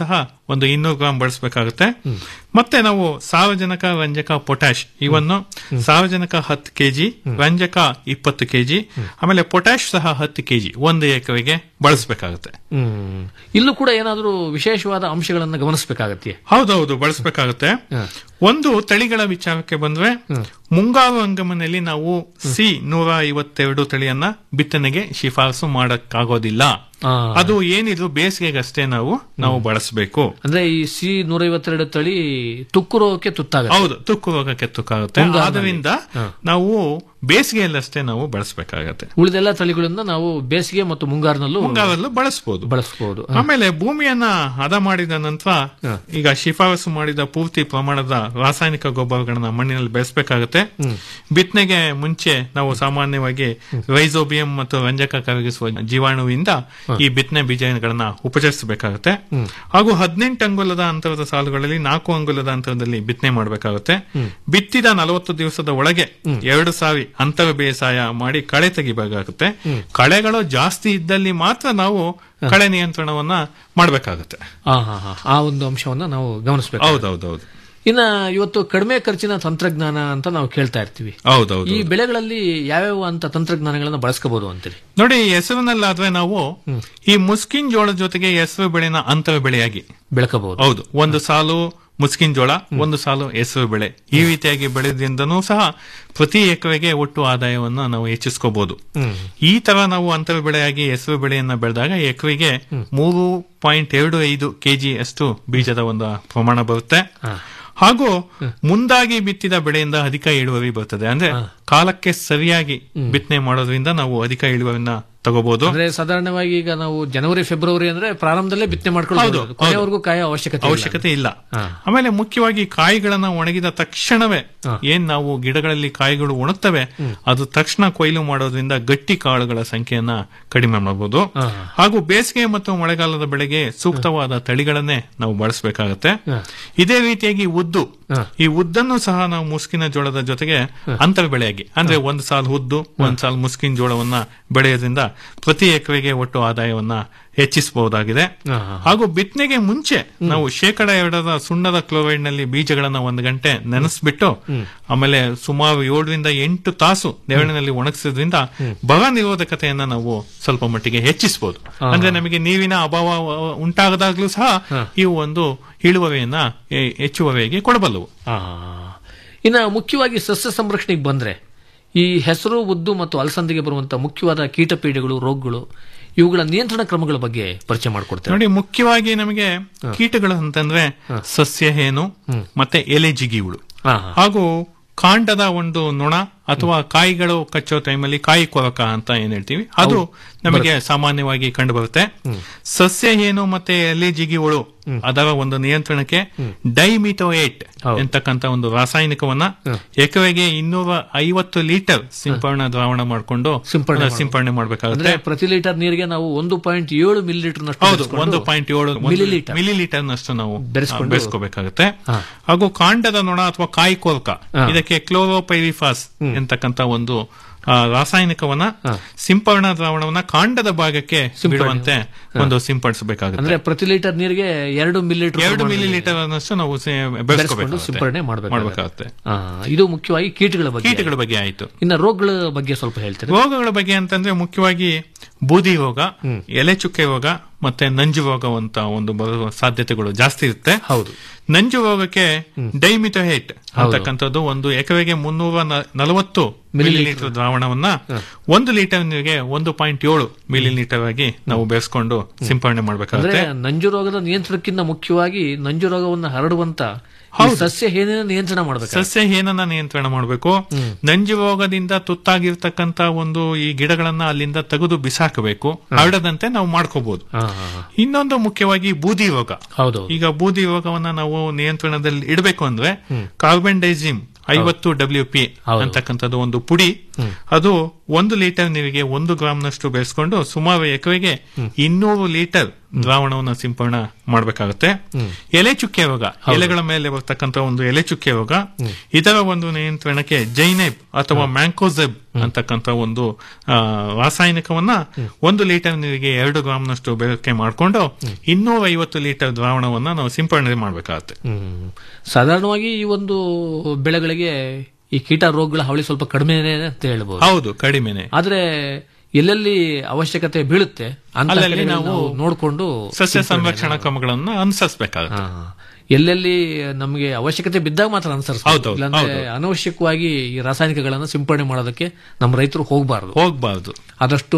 ಒಂದು ಇನ್ನೂರು ಗ್ರಾಂ ಬಳಸಬೇಕಾಗುತ್ತೆ ಮತ್ತೆ ನಾವು ಸಾರಜನಕ ರಂಜಕ ಪೊಟ್ಯಾಶ್ ಇವನ್ನು ಸಾರಜನಕ ಹತ್ತು ಕೆಜಿ ರಂಜಕ ಇಪ್ಪತ್ತು ಕೆಜಿ ಆಮೇಲೆ ಪೊಟ್ಯಾಶ್ ಸಹ ಹತ್ತು ಕೆಜಿ ಒಂದು ಎಕರೆಗೆ ಬಳಸಬೇಕಾಗುತ್ತೆ ಹ್ಮ್ ಇಲ್ಲೂ ಕೂಡ ಏನಾದರೂ ವಿಶೇಷವಾದ ಅಂಶಗಳನ್ನು ಗಮನಿಸಬೇಕಾಗತ್ತೆ ಹೌದೌದು ಬಳಸಬೇಕಾಗುತ್ತೆ ಒಂದು ತಳಿಗಳ ವಿಚಾರಕ್ಕೆ ಬಂದ್ರೆ ಮುಂಗಾರು ಹಂಗಮನಲ್ಲಿ ನಾವು ಸಿ ನೂರ ಐವತ್ತೆರಡು ತಳಿಯನ್ನ ಬಿತ್ತನೆಗೆ ಶಿಫಾರಸು ಮಾಡಕ್ಕಾಗೋದಿಲ್ಲ ಅದು ಏನಿದ್ರು ಬೇಸಿಗೆಗಷ್ಟೇ ನಾವು ನಾವು ಬಳಸಬೇಕು ಅಂದ್ರೆ ಈ ಸಿ ನೂರೈವತ್ತೆರಡು ತಳಿ ತುಕ್ಕು ರೋಗಕ್ಕೆ ತುತ್ತಾಗುತ್ತೆ ಹೌದು ತುಕ್ಕು ರೋಗಕ್ಕೆ ತುಕ್ಕಾಗುತ್ತೆ ಮುಂಗಾರಿನಲ್ಲಿ. ಆದ್ರಿಂದ ನಾವು ಬೇಸಿಗೆಯಲ್ಲಷ್ಟೇ ನಾವು ಬಳಸಬೇಕಾಗತ್ತೆ ಉಳಿದೆಲ್ಲ ತಳಿಗಳಿಂದ ನಾವು ಬೇಸಿಗೆ ಮತ್ತು ಮುಂಗಾರಿನಲ್ಲೂ ಮುಂಗಾರಲ್ಲೂ ಬಳಸಬಹುದು ಬಳಸಬಹುದು ಆಮೇಲೆ ಭೂಮಿಯನ್ನ ಹದ ಮಾಡಿದ ನಂತರ ಈಗ ಶಿಫಾರಸು ಮಾಡಿದ ಪೂರ್ತಿ ಪ್ರಮಾಣದ ರಾಸಾಯನಿಕ ಗೊಬ್ಬರಗಳನ್ನ ಮಣ್ಣಿನಲ್ಲಿ ಬೆಳೆಸಬೇಕಾಗುತ್ತೆ ಬಿತ್ತನೆಗೆ ಮುಂಚೆ ನಾವು ಸಾಮಾನ್ಯವಾಗಿ ರೈಸೋಬಿಯಂ ಮತ್ತು ರಂಜಕ ಕರಗಿಸುವ ಜೀವಾಣುವಿಂದ ಈ ಬಿತ್ತನೆ ಬೀಜಗಳನ್ನ ಉಪಚರಿಸಬೇಕಾಗುತ್ತೆ ಹಾಗೂ ಹದಿನೆಂಟು ಅಂಗುಲದ ಅಂತರದ ಸಾಲುಗಳಲ್ಲಿ ನಾಲ್ಕು ಅಂಗುಲದ ಅಂತರದಲ್ಲಿ ಬಿತ್ತನೆ ಮಾಡಬೇಕಾಗುತ್ತೆ ಬಿತ್ತಿದ ನಲವತ್ತು ದಿವಸದ ಒಳಗೆ ಎರಡು ಸಾರಿ ಅಂತರ ಬೇಸಾಯ ಮಾಡಿ ಕಳೆ ತೆಗಿಬೇಕಾಗುತ್ತೆ ಕಳೆಗಳು ಜಾಸ್ತಿ ಇದ್ದಲ್ಲಿ ಮಾತ್ರ ನಾವು ಕಳೆ ನಿಯಂತ್ರಣವನ್ನ ಮಾಡಬೇಕಾಗುತ್ತೆ ಆ, ಹಾ, ಹಾ. ಆ ಒಂದು ಅಂಶವನ್ನ ನಾವು ಗಮನಿಸಬೇಕು ಹೌದೌದೌದು ಇನ್ನ ಇವತ್ತು ಕಡಿಮೆ ಖರ್ಚಿನ ತಂತ್ರಜ್ಞಾನ ಅಂತ ನಾವು ಕೇಳ್ತಾ ಇರ್ತೀವಿ ಹೌದೌದು ಈ ಬೆಳೆಗಳಲ್ಲಿ ಯಾವ್ಯಾವ ಅಂತ ತಂತ್ರಜ್ಞಾನಗಳನ್ನ ಬಳಸ್ಕೋಬಹುದು ಅಂತೀರಿ ನೋಡಿ ಹೆಸರಿನಲ್ಲಾದ್ರೆ ನಾವು ಈ ಮುಸ್ಕಿನ್ ಜೋಳದ ಜೊತೆಗೆ ಹೆಸರು ಬೆಳೆನ ಅಂತರ ಬೆಳೆಯಾಗಿ ಬೆಳಕಬಹುದು ಹೌದು ಒಂದು ಸಾಲು ಮುಸ್ಕಿನ್ ಜೋಳ ಒಂದು ಸಾಲು ಹೆಸರು ಬೆಳೆ ಈ ರೀತಿಯಾಗಿ ಬೆಳೆದಿಂದನೂ ಸಹ ಪ್ರತಿ ಎಕರೆಗೆ ಒಟ್ಟು ಆದಾಯವನ್ನು ನಾವು ಹೆಚ್ಚಿಸ್ಕೋಬಹುದು ಈ ತರ ನಾವು ಅಂತರ ಬೆಳೆಯಾಗಿ ಹೆಸರು ಬೆಳೆಯನ್ನ ಬೆಳೆದಾಗ ಎಕರೆಗೆ ಮೂರು ಪಾಯಿಂಟ್ ಎರಡು ಐದು ಕೆಜಿ ಅಷ್ಟು ಬೀಜದ ಒಂದು ಪ್ರಮಾಣ ಬರುತ್ತೆ ಹಾಗೂ ಮುಂದಾಗಿ ಬಿತ್ತಿದ ಬೆಳೆಯಿಂದ ಅಧಿಕ ಇಳುವರಿ ಬರ್ತದೆ ಅಂದ್ರೆ ಕಾಲಕ್ಕೆ ಸರಿಯಾಗಿ ಬಿತ್ತನೆ ಮಾಡೋದ್ರಿಂದ ನಾವು ಅಧಿಕ ಇಳುವರಿನ ತಗೋಬಹುದು ಅಂದ್ರೆ ಸಾಧಾರಣವಾಗಿ ಈಗ ನಾವು ಜನವರಿ ಫೆಬ್ರವರಿ ಅಂದ್ರೆ ಪ್ರಾರಂಭದಲ್ಲೇ ಬಿತ್ತನೆ ಹೌದು, ಮಾಡ್ಕೊಳ್ಳೋದು ಹೌದು. ಕೊನೆವರೆಗೂ ಕಾಯೋ ಅವಶ್ಯಕತೆ ಇಲ್ಲ. ಅವಶ್ಯಕತೆ ಇಲ್ಲ ಆಮೇಲೆ ಮುಖ್ಯವಾಗಿ ಕಾಯಿಗಳನ್ನ ಒಣಗಿದ ತಕ್ಷಣವೇ ಏನ್ ನಾವು ಗಿಡಗಳಲ್ಲಿ ಕಾಯಿಗಳು ಒಣಗ್ತವೆ ಅದು ತಕ್ಷಣ ಕೊಯ್ಲು ಮಾಡೋದ್ರಿಂದ ಗಟ್ಟಿ ಕಾಳುಗಳ ಸಂಖ್ಯೆಯನ್ನ ಕಡಿಮೆ ಮಾಡಬಹುದು ಹಾಗೂ ಬೇಸಿಗೆ ಮತ್ತು ಮಳೆಗಾಲದ ಬೆಳೆಗೆ ಸೂಕ್ತವಾದ ತಳಿಗಳನ್ನೇ ನಾವು ಬಳಸಬೇಕಾಗತ್ತೆ ಇದೇ ರೀತಿಯಾಗಿ ಉದ್ದು ಈ ಉದ್ದನ್ನು ಸಹ ನಾವು ಮುಸ್ಕಿನ ಜೋಳದ ಜೊತೆಗೆ ಅಂತರ ಬೆಳೆಯಾಗಿ ಅಂದ್ರೆ ಒಂದ್ ಸಾಲ್ ಉದ್ದು ಒಂದ್ ಸಾಲ್ ಮುಸ್ಕಿನ ಜೋಳವನ್ನ ಬೆಳೆಯೋದ್ರಿಂದ ಪ್ರತಿ ಎಕರೆಗೆ ಒಟ್ಟು ಆದಾಯವನ್ನ ಹೆಚ್ಚಿಸಬಹುದಾಗಿದೆ ಹಾಗೂ ಬಿತ್ತನೆಗೆ ಮುಂಚೆ ನಾವು ಶೇಕಡ ಎರಡರ ಸುಣ್ಣದ ಕ್ಲೋರೈಡ್ ನಲ್ಲಿ ಬೀಜಗಳನ್ನ ಒಂದು ಗಂಟೆ ನೆನೆಸ್ಬಿಟ್ಟು ಆಮೇಲೆ ಸುಮಾರು ಏಳರಿಂದ ಎಂಟು ತಾಸು ನೆರಳಿನಲ್ಲಿ ಒಣಗಿಸೋದ್ರಿಂದ ಬರ ನಿರೋಧಕತೆಯನ್ನ ನಾವು ಸ್ವಲ್ಪ ಮಟ್ಟಿಗೆ ಹೆಚ್ಚಿಸಬಹುದು ಅಂದ್ರೆ ನಮಗೆ ನೀರಿನ ಅಭಾವ ಅಹ್, ಉಂಟಾಗದಾಗ್ಲೂ ಸಹ ಇವು ಒಂದು ಇಳುವರಿಯನ್ನ ಹೆ- ಹೆಚ್ಚುವರಿಯಾಗಿ ಕೊಡಬಲ್ಲವು ಆ. ಇನ್ನ ಮುಖ್ಯವಾಗಿ ಸಸ್ಯ ಸಂರಕ್ಷಣೆಗೆ ಬಂದ್ರೆ ಈ ಹೆಸರು ಉದ್ದು ಮತ್ತು ಅಲಸಂದಿಗೆ ಬರುವಂತಹ ಮುಖ್ಯವಾದ ಕೀಟಪೀಡೆಗಳು ರೋಗಗಳು ಇವುಗಳ ನಿಯಂತ್ರಣ ಕ್ರಮಗಳ ಬಗ್ಗೆ ಪರಿಚಯ ಮಾಡಿಕೊಡ್ತೇವೆ ನೋಡಿ ಮುಖ್ಯವಾಗಿ ನಮಗೆ ಕೀಟಗಳು ಅಂತಂದ್ರೆ ಸಸ್ಯ ಹೇನು ಮತ್ತೆ ಎಲೆ ಜಿಗಿಹುಳು ಹಾಗೂ ಕಾಂಡದ ಒಂದು ನೊಣ ಅಥವಾ ಕಾಯಿಗಳು ಕಚ್ಚೋ ಟೈಮಲ್ಲಿ ಕಾಯಿ ಕೊರಕ ಅಂತ ಏನ್ ಹೇಳ್ತೀವಿ ಅದು ನಮಗೆ ಸಾಮಾನ್ಯವಾಗಿ ಕಂಡು ಬರುತ್ತೆ ಸಸ್ಯ ಏನು ಮತ್ತೆ ಎಲೆ ಜಿಗಿಹುಳು ಅದರ ಒಂದು ನಿಯಂತ್ರಣಕ್ಕೆ ಡೈಮಿಥೋಯೇಟ್ ಎಂತಕ್ಕಂತ ಒಂದು ರಾಸಾಯನಿಕವನ್ನ ಎಕರೆಗೆ ಇನ್ನೂರ ಐವತ್ತು ಲೀಟರ್ ಸಿಂಪರಣಾ ದ್ರಾವಣ ಮಾಡಿಕೊಂಡು ಸಿಂಪರಣೆ ಮಾಡು- ಸಿಂಪರಣೆ ಅಂದ್ರೆ ಮಾಡಬೇಕಾಗುತ್ತೆ ಪ್ರತಿ ಲೀಟರ್ ನೀರಿಗೆ ನಾವು ಒಂದು ಪಾಯಿಂಟ್ ಏಳು ಮಿಲಿ ಲೀಟರ್ ಹೌದು ಒಂದು ಪಾಯಿಂಟ್ ಏಳು ಮಿಲಿ ಲೀಟರ್ ಮಿಲಿ ಲೀಟರ್ ನಷ್ಟು ನಾವು ಬೆರೆಸ್ಕೊಂಡು- ಬೆರೆಸ್ಕೋಬೇಕಾಗುತ್ತೆ ಹಾಗೂ ಕಾಂಡದ ನೊಣ ಅಥವಾ ಕಾಯಿ ಕೊರಕ ಹಾ. ಇದಕ್ಕೆ ಕ್ಲೋರೋಪೈರಿಫಾಸ್ ಎಂತಕ್ಕಂತ ಒಂದು ಆ, ರಾಸಾಯನಿಕವನ್ನ ಸಿಂಪರಣಾ ದ್ರಾವಣವನ್ನ ಕಾಂಡದ ಭಾಗಕ್ಕೆ ಬಿಡುವಂತೆ ಒಂದು ಸಿಂಪಡಿಸಬೇಕಾಗುತ್ತೆ ಅಂದ್ರೆ ಪ್ರತಿ ಲೀಟರ್ ನೀರಿಗೆ ಎರಡು ಮಿಲಿ ಲೀಟರ್ ಎರಡು ಮಿಲಿ ಲೀಟರ್ ಅನ್ನಷ್ಟು ನಾವು ಸೇ- ಬೆರೆಸ್ಕೊಂಡು ಬೆರೆಸ್ಕೋಬೇಕಾಗುತ್ತೆ. ಸಿಂಪರಣೆ ಮಾಡಬೇಕಾಗುತ್ತೆ ಮಾಡ್ಬೇಕಾಗುತ್ತೆ ಇದು ಮುಖ್ಯವಾಗಿ ಕೀಟಗಳ ಬಗ್ಗೆ ಕೀಟಗಳ ಬಗ್ಗೆ ಆಯ್ತು ಇನ್ನ ರೋಗಗಳ ಬಗ್ಗೆ ಸ್ವಲ್ಪ ಹೇಳ್ತೀರಾ ರೋಗಗಳ ಬಗ್ಗೆ ಅಂತಂದ್ರೆ ಮುಖ್ಯವಾಗಿ ಬೂದಿ ರೋಗ ಎಲೆ ಚುಕ್ಕೆ ರೋಗ ಮತ್ತೆ ನಂಜು ರೋಗ ಅಂತ ಒಂದು ಬರುವ ಸಾಧ್ಯತೆಗಳು ಜಾಸ್ತಿ ಇರುತ್ತೆ ಹೌದು ನಂಜು ರೋಗಕ್ಕೆ ಡೈಮಿಥೋಹೇಟ್ ಅಂತಕ್ಕಂಥದ್ದು ಒಂದು ಎಕರೆಗೆ ಮುನ್ನೂರ ನ- ನಲವತ್ತು ಮಿಲಿ ಲೀಟರ್ ದ್ರಾವಣವನ್ನ ಒಂದು ಲೀಟರ್ ನೀರಿಗೆ ಒಂದು ಪಾಯಿಂಟ್ ಏಳು ಮಿಲಿ ಲೀಟರ್ ಆಗಿ ನಾವು ಬೆರೆಸ್ಕೊಂಡು ಸಿಂಪರಣೆ ಅಂದ್ರೆ ಮಾಡಬೇಕಾಗುತ್ತೆ ನಂಜು ರೋಗದ ನಿಯಂತ್ರಣಕ್ಕಿಂತ ಮುಖ್ಯವಾಗಿ ನಂಜು ರೋಗವನ್ನು ಹರಡುವಂತ ಈ ಸಸ್ಯ ಏನೇನ ನಿಯಂತ್ರಣ ಮಾಡಬೇಕು ಸಸ್ಯ ಏನನ್ನ ನಿಯಂತ್ರಣ ಮಾಡಬೇಕು ನಂಜು ರೋಗದಿಂದ ತುತ್ತಾಗಿರ್ತಕ್ಕಂತ ಒಂದು ಈ ಗಿಡಗಳನ್ನ ಅಲ್ಲಿಂದ ತೆಗೆದು ಬಿಸಾಕಬೇಕು ಹರಡದಂತೆ ನಾವು ಮಾಡ್ಕೋಬಹುದು ಇನ್ನೊಂದು ಮುಖ್ಯವಾಗಿ ಬೂದಿ ರೋಗ ಹೌದು ಈಗ ಬೂದಿ ರೋಗವನ್ನ ನಾವು ನಿಯಂತ್ರಣದಲ್ಲಿ ಇಡಬೇಕು ಅಂದ್ರೆ ಕಾರ್ಬನ್ ಡೈಸಿಮ್ ಐವತ್ತು ಡಬ್ಲ್ಯೂ ಪಿ ಅಂತಕ್ಕಂಥದ್ದು ಒಂದು ಪುಡಿ ಅದು ಒಂದು ಲೀಟರ್ ನೀರಿಗೆ ಒಂದು ಗ್ರಾಮ್ನಷ್ಟು ಬೆಳೆಸ್ಕೊಂಡು ಸುಮಾರು ಎಕರೆಗೆ ಇನ್ನೂರು ಲೀಟರ್ ದ್ರಾವಣವನ್ನು ಸಿಂಪಡಣೆ ಮಾಡಬೇಕಾಗುತ್ತೆ ಎಲೆ ಚುಕ್ಕೆ ರೋಗ ಎಲೆಗಳ ಮೇಲೆ ಬರ್ತಕ್ಕಂಥ ಒಂದು ಎಲೆ ಚುಕ್ಕೆ ರೋಗ ಇದರ ಒಂದು ನಿಯಂತ್ರಣಕ್ಕೆ ಜೈನೆಬ್ ಅಥವಾ ಮ್ಯಾಂಕೋಸೆಬ್ ಅಂತಕ್ಕಂಥ ಒಂದು ಆ, ರಾಸಾಯನಿಕವನ್ನ ಒಂದು ಲೀಟರ್ ನೀರಿಗೆ ಎರಡು ಗ್ರಾಮ್ನಷ್ಟು ಬೆಳಕೆ ಮಾಡಿಕೊಂಡು ಇನ್ನೂರ ಐವತ್ತು ಲೀಟರ್ ದ್ರಾವಣವನ್ನ ನಾವು ಸಿಂಪಡಣೆ ಮಾಡಬೇಕಾಗುತ್ತೆ ಹ್ಮ್. ಸಾಧಾರಣವಾಗಿ ಈ ಒಂದು ಬೆಳೆಗಳಿಗೆ ಈ ಕೀಟ ರೋಗಗಳ ಹಾವಳಿ ಸ್ವಲ್ಪ ಕಡಿಮೆನೆ ಅಂತ ಹೇಳ್ಬೋದು ಹೌದು ಕಡಿಮೆನೆ ಆದ್ರೆ ಎಲ್ಲೆಲ್ಲಿ ಅವಶ್ಯಕತೆ ಬೀಳುತ್ತೆ ಅಂತ ಅಲ್ಲಲ್ಲಿ ಕಡೆಗಳಲ್ಲಿ ನಾವು ನಾವು ನೋಡಿಕೊಂಡು ಸಸ್ಯ ಸಂರಕ್ಷಣಾ ಕ್ರಮಗಳನ್ನ ಅನುಸರಿಸಬೇಕಾಗುತ್ತೆ ಎಲ್ಲೆಲ್ಲಿ ನಮಗೆ ಅವಶ್ಯಕತೆ ಬಿದ್ದಾಗ ಮಾತ್ರ ಅನುಸರಿಸಬೇಕು ಹೌದೌದು, ಇಲ್ಲಾಂದ್ರೆ ಹೌದು. ಅನವಶ್ಯಕವಾಗಿ ಈ ರಾಸಾಯನಿಕಗಳನ್ನ ಸಿಂಪಡಣೆ ಮಾಡೋದಕ್ಕೆ ನಮ್ಮ ರೈತರು ಹೋಗಬಾರದು ಹೋಗಬಾರದು ಆದಷ್ಟು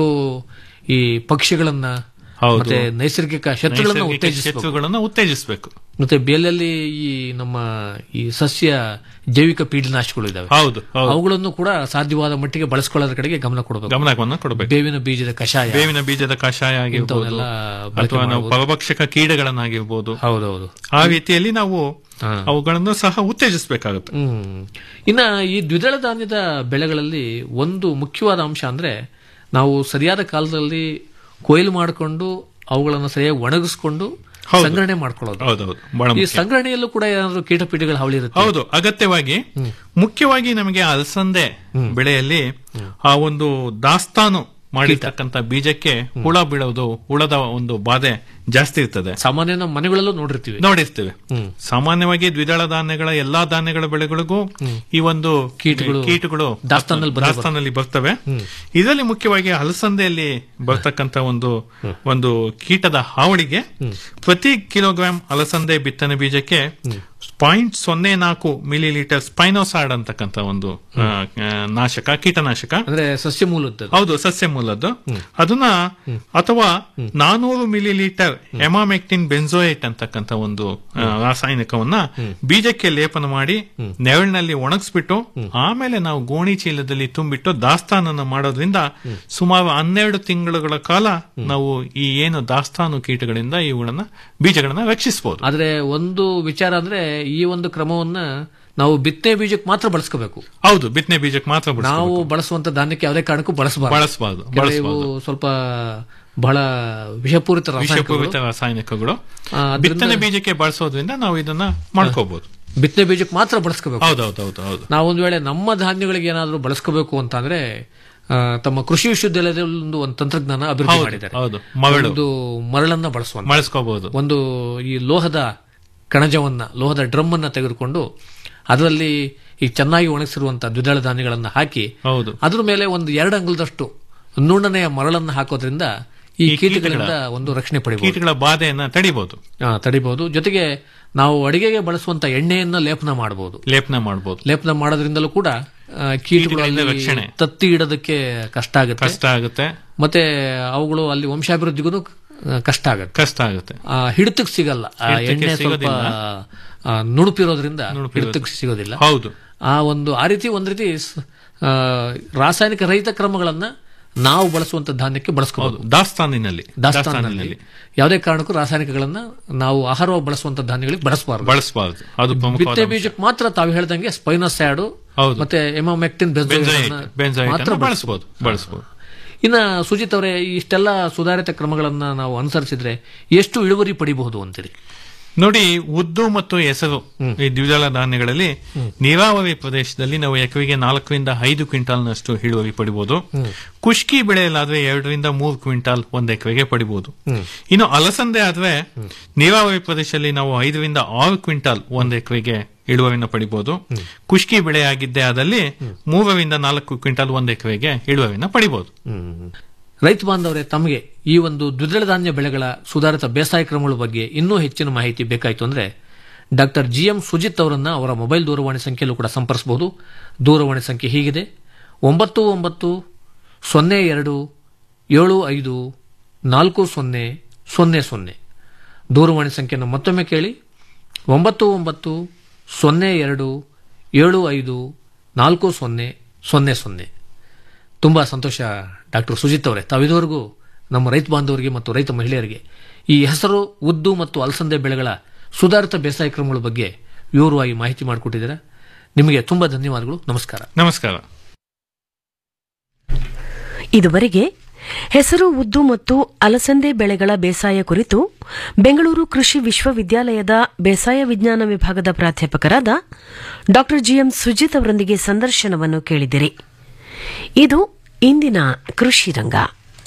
ಈ ಪಕ್ಷಿಗಳನ್ನ ಹೌದು. ಮತ್ತೆ ನೈಸರ್ಗಿಕ ಶತ್ರುಗಳನ್ನ ನೈಸರ್ಗಿಕ ಉತ್ತೇಜಿಸಬೇಕು ಶತ್ರುಗಳನ್ನ ಉತ್ತೇಜಿಸಬೇಕು ಮತ್ತೆ ಬೇಲಲ್ಲಿ ಈ ನಮ್ಮ ಈ ಸಸ್ಯ ಜೈವಿಕ ಪೀಡನಾಶಗಳು ಇದಾವೆ ಹೌದು, ಹೌದು. ಅವುಗಳನ್ನು ಕೂಡ ಸಾಧ್ಯವಾದ ಮಟ್ಟಿಗೆ ಬಳಸ್ಕೊಳ್ಳೋದ್ರ ಕಡೆಗೆ ಗಮನ ಕೊಡಬೇಕು ಗಮನವನ್ನು ಕೊಡಬೇಕು ಬೇವಿನ ಬೀಜದ ಕಷಾಯ ಬೇವಿನ ಬೀಜದ ಕಷಾಯ ಆಗಿರ್ಬೋದು ಇಂಥವನ್ನೆಲ್ಲ ಬಳಕೆ ಅಥವಾ ನಾವು ಮಾಡ್ಬೋದು. ಪರಭಕ್ಷಕ ಕೀಡಗಳನ್ನಾಗಿರ್ಬೋದು ಹೌದೌದು ಆ ರೀತಿಯಲ್ಲಿ ನಾವು ಅವುಗಳನ್ನು ಸಹ ಉತ್ತೇಜಿಸಬೇಕಾಗುತ್ತೆ ಹ್ಮ್ ಇನ್ನ ಈ ದ್ವಿದಳ ಧಾನ್ಯದ ಬೆಳೆಗಳಲ್ಲಿ ಒಂದು ಮುಖ್ಯವಾದ ಅಂಶ ಅಂದ್ರೆ ನಾವು ಸರಿಯಾದ ಕಾಲದಲ್ಲಿ ಕೊಯ್ಲು ಮಾಡಿಕೊಂಡು ಅವುಗಳನ್ನು ಸರಿಯಾಗಿ ಒಣಗಿಸ್ಕೊಂಡು ಸಂಗ್ರಹಣೆ ಮಾಡ್ಕೊಳ್ಳೋದು ಹೌದೌದು ಬಹಳ ಈ ಮುಖ್ಯ. ಸಂಗ್ರಹಣೆಯಲ್ಲೂ ಕೂಡ ಏನಾದ್ರು ಕೀಟಪೀಠಗಳ ಹಾವಳಿ ಇರುತ್ತೆ ಹೌದು ಅಗತ್ಯವಾಗಿ ಮುಖ್ಯವಾಗಿ ನಮಗೆ ಅಲಸಂದೆ ಬೆಳೆಯಲ್ಲಿ ಆ ಒಂದು ದಾಸ್ತಾನು ಮಾಡಿರ್ತಕ್ಕಂಥ ಬೀಜಕ್ಕೆ ಹುಳ ಬೀಳೋದು ಹುಳದ ಒಂದು ಬಾಧೆ ಜಾಸ್ತಿ ಇರ್ತದೆ ಸಾಮಾನ್ಯ ನಮ್ಮ ಮನೆಗಳಲ್ಲೂ ನೋಡಿರ್ತೀವಿ ನೋಡಿರ್ತೇವೆ ಸಾಮಾನ್ಯವಾಗಿ ದ್ವಿದಳ ಧಾನ್ಯಗಳ ಎಲ್ಲಾ ಧಾನ್ಯಗಳ ಬೆಳೆಗಳಿಗೂ ಈ ಒಂದು ಕೀಟಗಳು ಕೀಟಗಳು ದಾಸ್ತಾನಲ್ಲಿ ಬಂದೇ ದಾಸ್ತಾನಲ್ಲಿ ಬರ್ತವೆ ಇದರಲ್ಲಿ ಮುಖ್ಯವಾಗಿ ಅಲಸಂದೆಯಲ್ಲಿ ಬರ್ತಕ್ಕಂಥ ಒಂದು ಒಂದು ಕೀಟದ ಹಾವಳಿಗೆ ಪ್ರತಿ ಕಿಲೋಗ್ರಾಂ ಅಲಸಂದೆ ಬಿತ್ತನೆ ಬೀಜಕ್ಕೆ ಪಾಯಿಂಟ್ ಸೊನ್ನೆ ನಾಲ್ಕು ಮಿಲಿ ಲೀಟರ್ ಸ್ಪೈನೋಸಾಡ್ ಅಂತಕ್ಕಂಥ ಒಂದು ಆ, ಆ, ನಾಶಕ ಕೀಟನಾಶಕ ಅಂದ್ರೆ ಸಸ್ಯ ಮೂಲದ್ದು ಹೌದು ಸಸ್ಯ ಮೂಲದ್ದು ಅದನ್ನ ಅಥವಾ ನಾನೂರು ಮಿಲಿ ಲೀಟರ್ ಎಮಾಮೆಕ್ಟಿನ್ ಬೆನ್ಸೋಯೇಟ್ ಅಂತಕ್ಕಂಥ ಒಂದು ಆ, ರಾಸಾಯನಿಕವನ್ನ ಬೀಜಕ್ಕೆ ಲೇಪನ ಮಾಡಿ ನೆರಳಿನಲ್ಲಿ ಒಣಗಿಸ್ಬಿಟ್ಟು ಆಮೇಲೆ ನಾವು ಗೋಣಿ ಚೀಲದಲ್ಲಿ ತುಂಬಿಟ್ಟು ದಾಸ್ತಾನನ್ನ ಮಾಡೋದ್ರಿಂದ ಸುಮಾರು ಹನ್ನೆರಡು ತಿಂಗಳುಗಳ ಕಾಲ ನಾವು ಈ ಏನು ದಾಸ್ತಾನು ಕೀಟಗಳಿಂದ ಇವುಗಳನ್ನ ಬೀಜಗಳನ್ನ ರಕ್ಷಿಸಬಹುದು ಆದ್ರೆ ಒಂದು ವಿಚಾರ ಅಂದ್ರೆ ಈ ಒಂದು ಕ್ರಮವನ್ನ ನಾವು ಬಿತ್ತನೆ ಬೀಜಕ್ಕೆ ಮಾತ್ರ ಬಳಸ್ಕೋಬೇಕು ಹೌದು ಬಿತ್ತನೆ ಬೀಜಕ್ಕೆ ಮಾತ್ರ ನಾವು ಬಳಸುವಂತ ಧಾನ್ಯಕ್ಕೆ ಯಾವುದೇ ಕಾರಣಕ್ಕೂ ಬಳಸಬಾರದು ಬಳಸಬಾರದು ಕೆಲವು ಸ್ವಲ್ಪ ಬಹಳ ವಿಷಪೂರಿತ ರಾಸಾಯನಿಕಗಳು. ವಿಷಪೂರಿತ ರಾಸಾಯನಿಕಗಳು ಆ, ಅದ್ರಿಂದ- ಬಿತ್ತನೆ ಬೀಜಕ್ಕೆ ಬಳಸೋದ್ರಿಂದ ನಾವು ಇದನ್ನ ಮಾಡ್ಕೋಬಹುದು ಬಿತ್ತನೆ ಬೀಜಕ್ಕೆ ಮಾತ್ರ ಬಳಸ್ಕೋಬೇಕು ಹೌದೌದೌದು ಹೌದು ನಾವು ಒಂದ್ ವೇಳೆ ನಮ್ಮ ಧಾನ್ಯಗಳಿಗೆ ಏನಾದರೂ ಬಳಸ್ಕೋಬೇಕು ಅಂತಂದ್ರೆ ಆ, ತಮ್ಮ ಕೃಷಿ ವಿಶ್ವವಿದ್ಯಾಲಯದಲ್ಲಿ ಒಂದು ಒಂದು ತಂತ್ರಜ್ಞಾನ ಅಭಿವೃದ್ಧಿ ಹೌದು, ಮಾಡಿದ್ದಾರೆ ಹೌದು. ಮರಳು. ಒಂದು ಮರಳನ್ನ ಬಳಸುವಂತ ಬಳಸ್ಕೋಬಹುದು ಒಂದು ಈ ಲೋಹದ ಕಣಜವನ್ನ ಲೋಹದ ಡ್ರಮ್ ಅನ್ನ ತೆಗೆದುಕೊಂಡು ಅದರಲ್ಲಿ ಈ ಚೆನ್ನಾಗಿ ಒಣಗಿಸಿರುವಂತಹ ದ್ವಿದಳ ಧಾನ್ಯಗಳನ್ನ ಹಾಕಿ ಹೌದು ಅದ್ರ ಮೇಲೆ ಒಂದು ಎರಡು ಅಂಗುಲದಷ್ಟು ನುಣ್ಣನೆಯ ಮರಳನ್ನ ಹಾಕೋದ್ರಿಂದ ಈ ಈ ಕೀಟಗಳಿಂದ ಕೀಟಗಳ- ಒಂದು ರಕ್ಷಣೆ ಪಡಿಬಹುದು ಕೀಟಗಳ ಬಾಧೆಯನ್ನ ತಡಿಬಹುದು ಆ, ತಡಿಬಹುದು ಜೊತೆಗೆ ನಾವು ಅಡಿಗೆಗೆ ಬಳಸುವಂತ ಎಣ್ಣೆಯನ್ನ ಲೇಪನ ಮಾಡಬಹುದು ಲೇಪನ ಮಾಡಬಹುದು ಲೇಪನ ಮಾಡೋದ್ರಿಂದಲೂ ಕೂಡ ಆ, ಕೀಟಗಳು ಕೀಟಗಳಿಂದ ಅಲ್ಲಿ ರಕ್ಷಣೆ. ತತ್ತಿ ಇಡೋದಕ್ಕೆ ಕಷ್ಟ ಆಗುತ್ತೆ ಕಷ್ಟ ಆಗುತ್ತೆ ಮತ್ತೆ ಅವುಗಳು ಅಲ್ಲಿ ವಂಶಾಭಿವೃದ್ಧಿಗೂ ಕಷ್ಟ ಆಗುತ್ತೆ ಕಷ್ಟ ಆಗುತ್ತೆ ಆ, ಹಿಡಿತಕ್ಕೆ ಸಿಗಲ್ಲ ಆ ಹಿಡಿತಕ್ಕೆ ಎಣ್ಣೆ ಸ್ವಲ್ಪ ಸಿಗೋದಿಲ್ಲ. ಆ, ನುಣುಪಿರೋದ್ರಿಂದ ನುಣುಪಿರೋದು. ಹಿಡಿತಕ್ಕೆ ಸಿಗೋದಿಲ್ಲ ಹೌದು. ಆ ಒಂದು ಆ ರೀತಿ ಒಂದ್ ರೀತಿ ಸ- ಆ, ರಾಸಾಯನಿಕ ರಹಿತ ಕ್ರಮಗಳನ್ನ ನಾವು ಬಳಸುವಂತ ಧಾನ್ಯಕ್ಕೆ ಬಳಸ್ಕೋಬಹುದು ದಾಸ್ತಾನಿನಲ್ಲಿ ದಾಸ್ತಾನಿನಲ್ಲಿ ಯಾವುದೇ ಕಾರಣಕ್ಕೂ ರಾಸಾಯನಿಕಗಳನ್ನ ನಾವು ಆಹಾರವಾಗಿ ಬಳಸುವಂತ ಧಾನ್ಯಗಳಿಗೆ ಬಳಸಬಾರದು ಬಳಸಬಾರದು ಅದು ಪ್ರಮುಖವಾದ ಬಿತ್ತೆ ಅಂಶ. ಬೀಜಕ್ಕೆ ಮಾತ್ರ ತಾವು ಹೇಳ್ದಂಗೆ ಸ್ಪೈನೋಸ್ಯಾಡು ಹೌದು. ಮತ್ತೆ ಎಮಾಮೆಕ್ಟಿನ್ ಬೆಂಜೋಯೇಟ್ ಬೆಂಜೋಯೇಟ್ ಮಾತ್ರ ಅನ್ನು ಬಳಸಬಹುದು ಬಳಸಬಹುದು ಬಳಸಬಹುದು ಇನ್ನ ಸುಜಿತ್ ಅವರೇ ಇಷ್ಟೆಲ್ಲ ಸುಧಾರಿತ ಕ್ರಮಗಳನ್ನ ನಾವು ಅನುಸರಿಸಿದ್ರೆ ಎಷ್ಟು ಇಳುವರಿ ಪಡಿಬಹುದು ಅಂತೀರಿ ನೋಡಿ ಉದ್ದು ಮತ್ತು ಹೆಸರು ಈ ದ್ವಿದಳ ಧಾನ್ಯಗಳಲ್ಲಿ ನೀರಾವರಿ ಪ್ರದೇಶದಲ್ಲಿ ನಾವು ಎಕರೆಗೆ ನಾಲ್ಕರಿಂದ ಐದು ಕ್ವಿಂಟಾಲ್ನಷ್ಟು ಇಳುವರಿ ಪಡಿಬಹುದು ಕುಷ್ಕಿ ಬೆಳೆಯಲ್ಲಾದ್ರೆ ಎರಡರಿಂದ ಮೂರು ಕ್ವಿಂಟಾಲ್ ಒಂದ್ ಎಕರೆಗೆ ಪಡಿಬಹುದು ಇನ್ನು ಅಲಸಂದೆ ಆದ್ರೆ ನೀರಾವರಿ ಪ್ರದೇಶದಲ್ಲಿ ನಾವು ಐದರಿಂದ ಆರು ಕ್ವಿಂಟಾಲ್ ಒಂದ್ ಎಕರೆಗೆ ಇಳುವರಿನ ಪಡಿಬಹುದು ಕುಷ್ಕಿ ಬೆಳೆ ಆಗಿದ್ದೇ ಆದಲ್ಲಿ ಮೂರರಿಂದ ನಾಲ್ಕು ಕ್ವಿಂಟಾಲ್ ಒಂದ್ ಎಕರೆಗೆ ಇಳುವರಿನ ಪಡಿಬಹುದು ರೈತ ಬಾಂಧವರೇ ತಮಗೆ ಈ ಒಂದು ದ್ವಿದಳ ಧಾನ್ಯ ಬೆಳೆಗಳ ಸುಧಾರಿತ ಬೇಸಾಯ ಕ್ರಮಗಳ ಬಗ್ಗೆ ಇನ್ನೂ ಹೆಚ್ಚಿನ ಮಾಹಿತಿ ಬೇಕಾಯಿತು ಅಂದ್ರೆ ಡಾಕ್ಟರ್ ಜಿ ಎಂ ಸುಜಿತ್ ಅವರನ್ನ ಅವರ ಮೊಬೈಲ್ ದೂರವಾಣಿ ಸಂಖ್ಯೆಯಲ್ಲೂ ಕೂಡ ಸಂಪರ್ಸಬಹುದು ದೂರವಾಣಿ ಸಂಖ್ಯೆ ಹೀಗಿದೆ ಒಂಬತ್ತು ಒಂಬತ್ತು ಸೊನ್ನೆ ಎರಡು ಏಳು ಐದು ನಾಲ್ಕು ಸೊನ್ನೆ ಸೊನ್ನೆ ಸೊನ್ನೆ ದೂರವಾಣಿ ಸಂಖ್ಯೆಯನ್ನು ಮತ್ತೊಮ್ಮೆ ಕೇಳಿ ಒಂಬತ್ತು ಒಂಬತ್ತು ಸೊನ್ನೆ ಎರಡು ಏಳು ಐದು ನಾಲ್ಕು ಸೊನ್ನೆ ಸೊನ್ನೆ ಸೊನ್ನೆ ತುಂಬ ಸಂತೋಷ ಡಾಕ್ಟರ್ ಸುಜಿತ್ ಅವರೇ ತಾವು ಇದುವರೆಗೂ ನಮ್ಮ ರೈತ ಬಾಂಧವರಿಗೆ ಮತ್ತು ರೈತ ಮಹಿಳೆಯರಿಗೆ ಈ ಹೆಸರು ಉದ್ದು ಮತ್ತು ಅಲಸಂದೆ ಬೆಳೆಗಳ ಸುಧಾರಿತ ಬೇಸಾಯ ಕ್ರಮಗಳ ಬಗ್ಗೆ ವಿವರವಾಗಿ ಮಾಹಿತಿ ಮಾಡಿಕೊಟ್ಟಿದ್ದೀರಾ ನಿಮಗೆ ತುಂಬ ಧನ್ಯವಾದಗಳು ನಮಸ್ಕಾರ ನಮಸ್ಕಾರ ಇದುವರೆಗೆ ಹೆಸರು ಉದ್ದು ಮತ್ತು ಅಲಸಂದೆ ಬೆಳೆಗಳ ಬೇಸಾಯ ಕುರಿತು ಬೆಂಗಳೂರು ಕೃಷಿ ವಿಶ್ವವಿದ್ಯಾಲಯದ ಬೇಸಾಯ ವಿಜ್ಞಾನ ವಿಭಾಗದ ಪ್ರಾಧ್ಯಾಪಕರಾದ ಡಾ ಜಿಎಂ ಸುಜಿತ್ ಅವರೊಂದಿಗೆ ಸಂದರ್ಶನವನ್ನು ಕೇಳಿದಿರಿ ಇದು ಇಂದಿನ ಕೃಷಿ ರಂಗ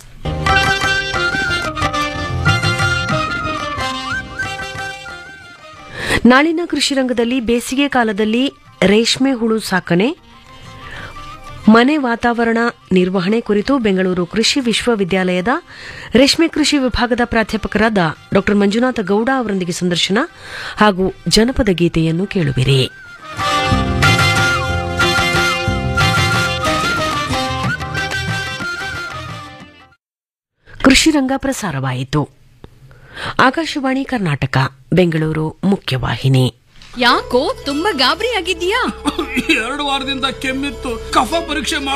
ನಾಳಿನ ಕೃಷಿ ರಂಗದಲ್ಲಿ ಬೇಸಿಗೆ ಕಾಲದಲ್ಲಿ ರೇಷ್ಮೆ ಹುಳು ಸಾಕಣೆ ಮನೆ ವಾತಾವರಣ ನಿರ್ವಹಣೆ ಕುರಿತು ಬೆಂಗಳೂರು ಕೃಷಿ ವಿಶ್ವವಿದ್ಯಾಲಯದ ರೇಷ್ಮೆ ಕೃಷಿ ವಿಭಾಗದ ಪ್ರಾಧ್ಯಾಪಕರಾದ ಡಾ ಮಂಜುನಾಥ ಗೌಡ ಅವರೊಂದಿಗೆ ಸಂದರ್ಶನ ಹಾಗೂ ಜನಪದ ಗೀತೆಯನ್ನು ಕೇಳುವಿರಿ ಕೃಷಿ ರಂಗ ಪ್ರಸಾರವಾಯಿತು ಆಕಾಶವಾಣಿ ಕರ್ನಾಟಕ ಬೆಂಗಳೂರು ಮುಖ್ಯವಾಹಿನಿ ಯಾಕೋ ತುಂಬಾ ಗಾಬರಿ ಆಗಿದ್ಯಾ ಎರಡು ವಾರದಿಂದ ಕೆಮ್ಮಿತ್ತು ಕಫ ಪರೀಕ್ಷೆ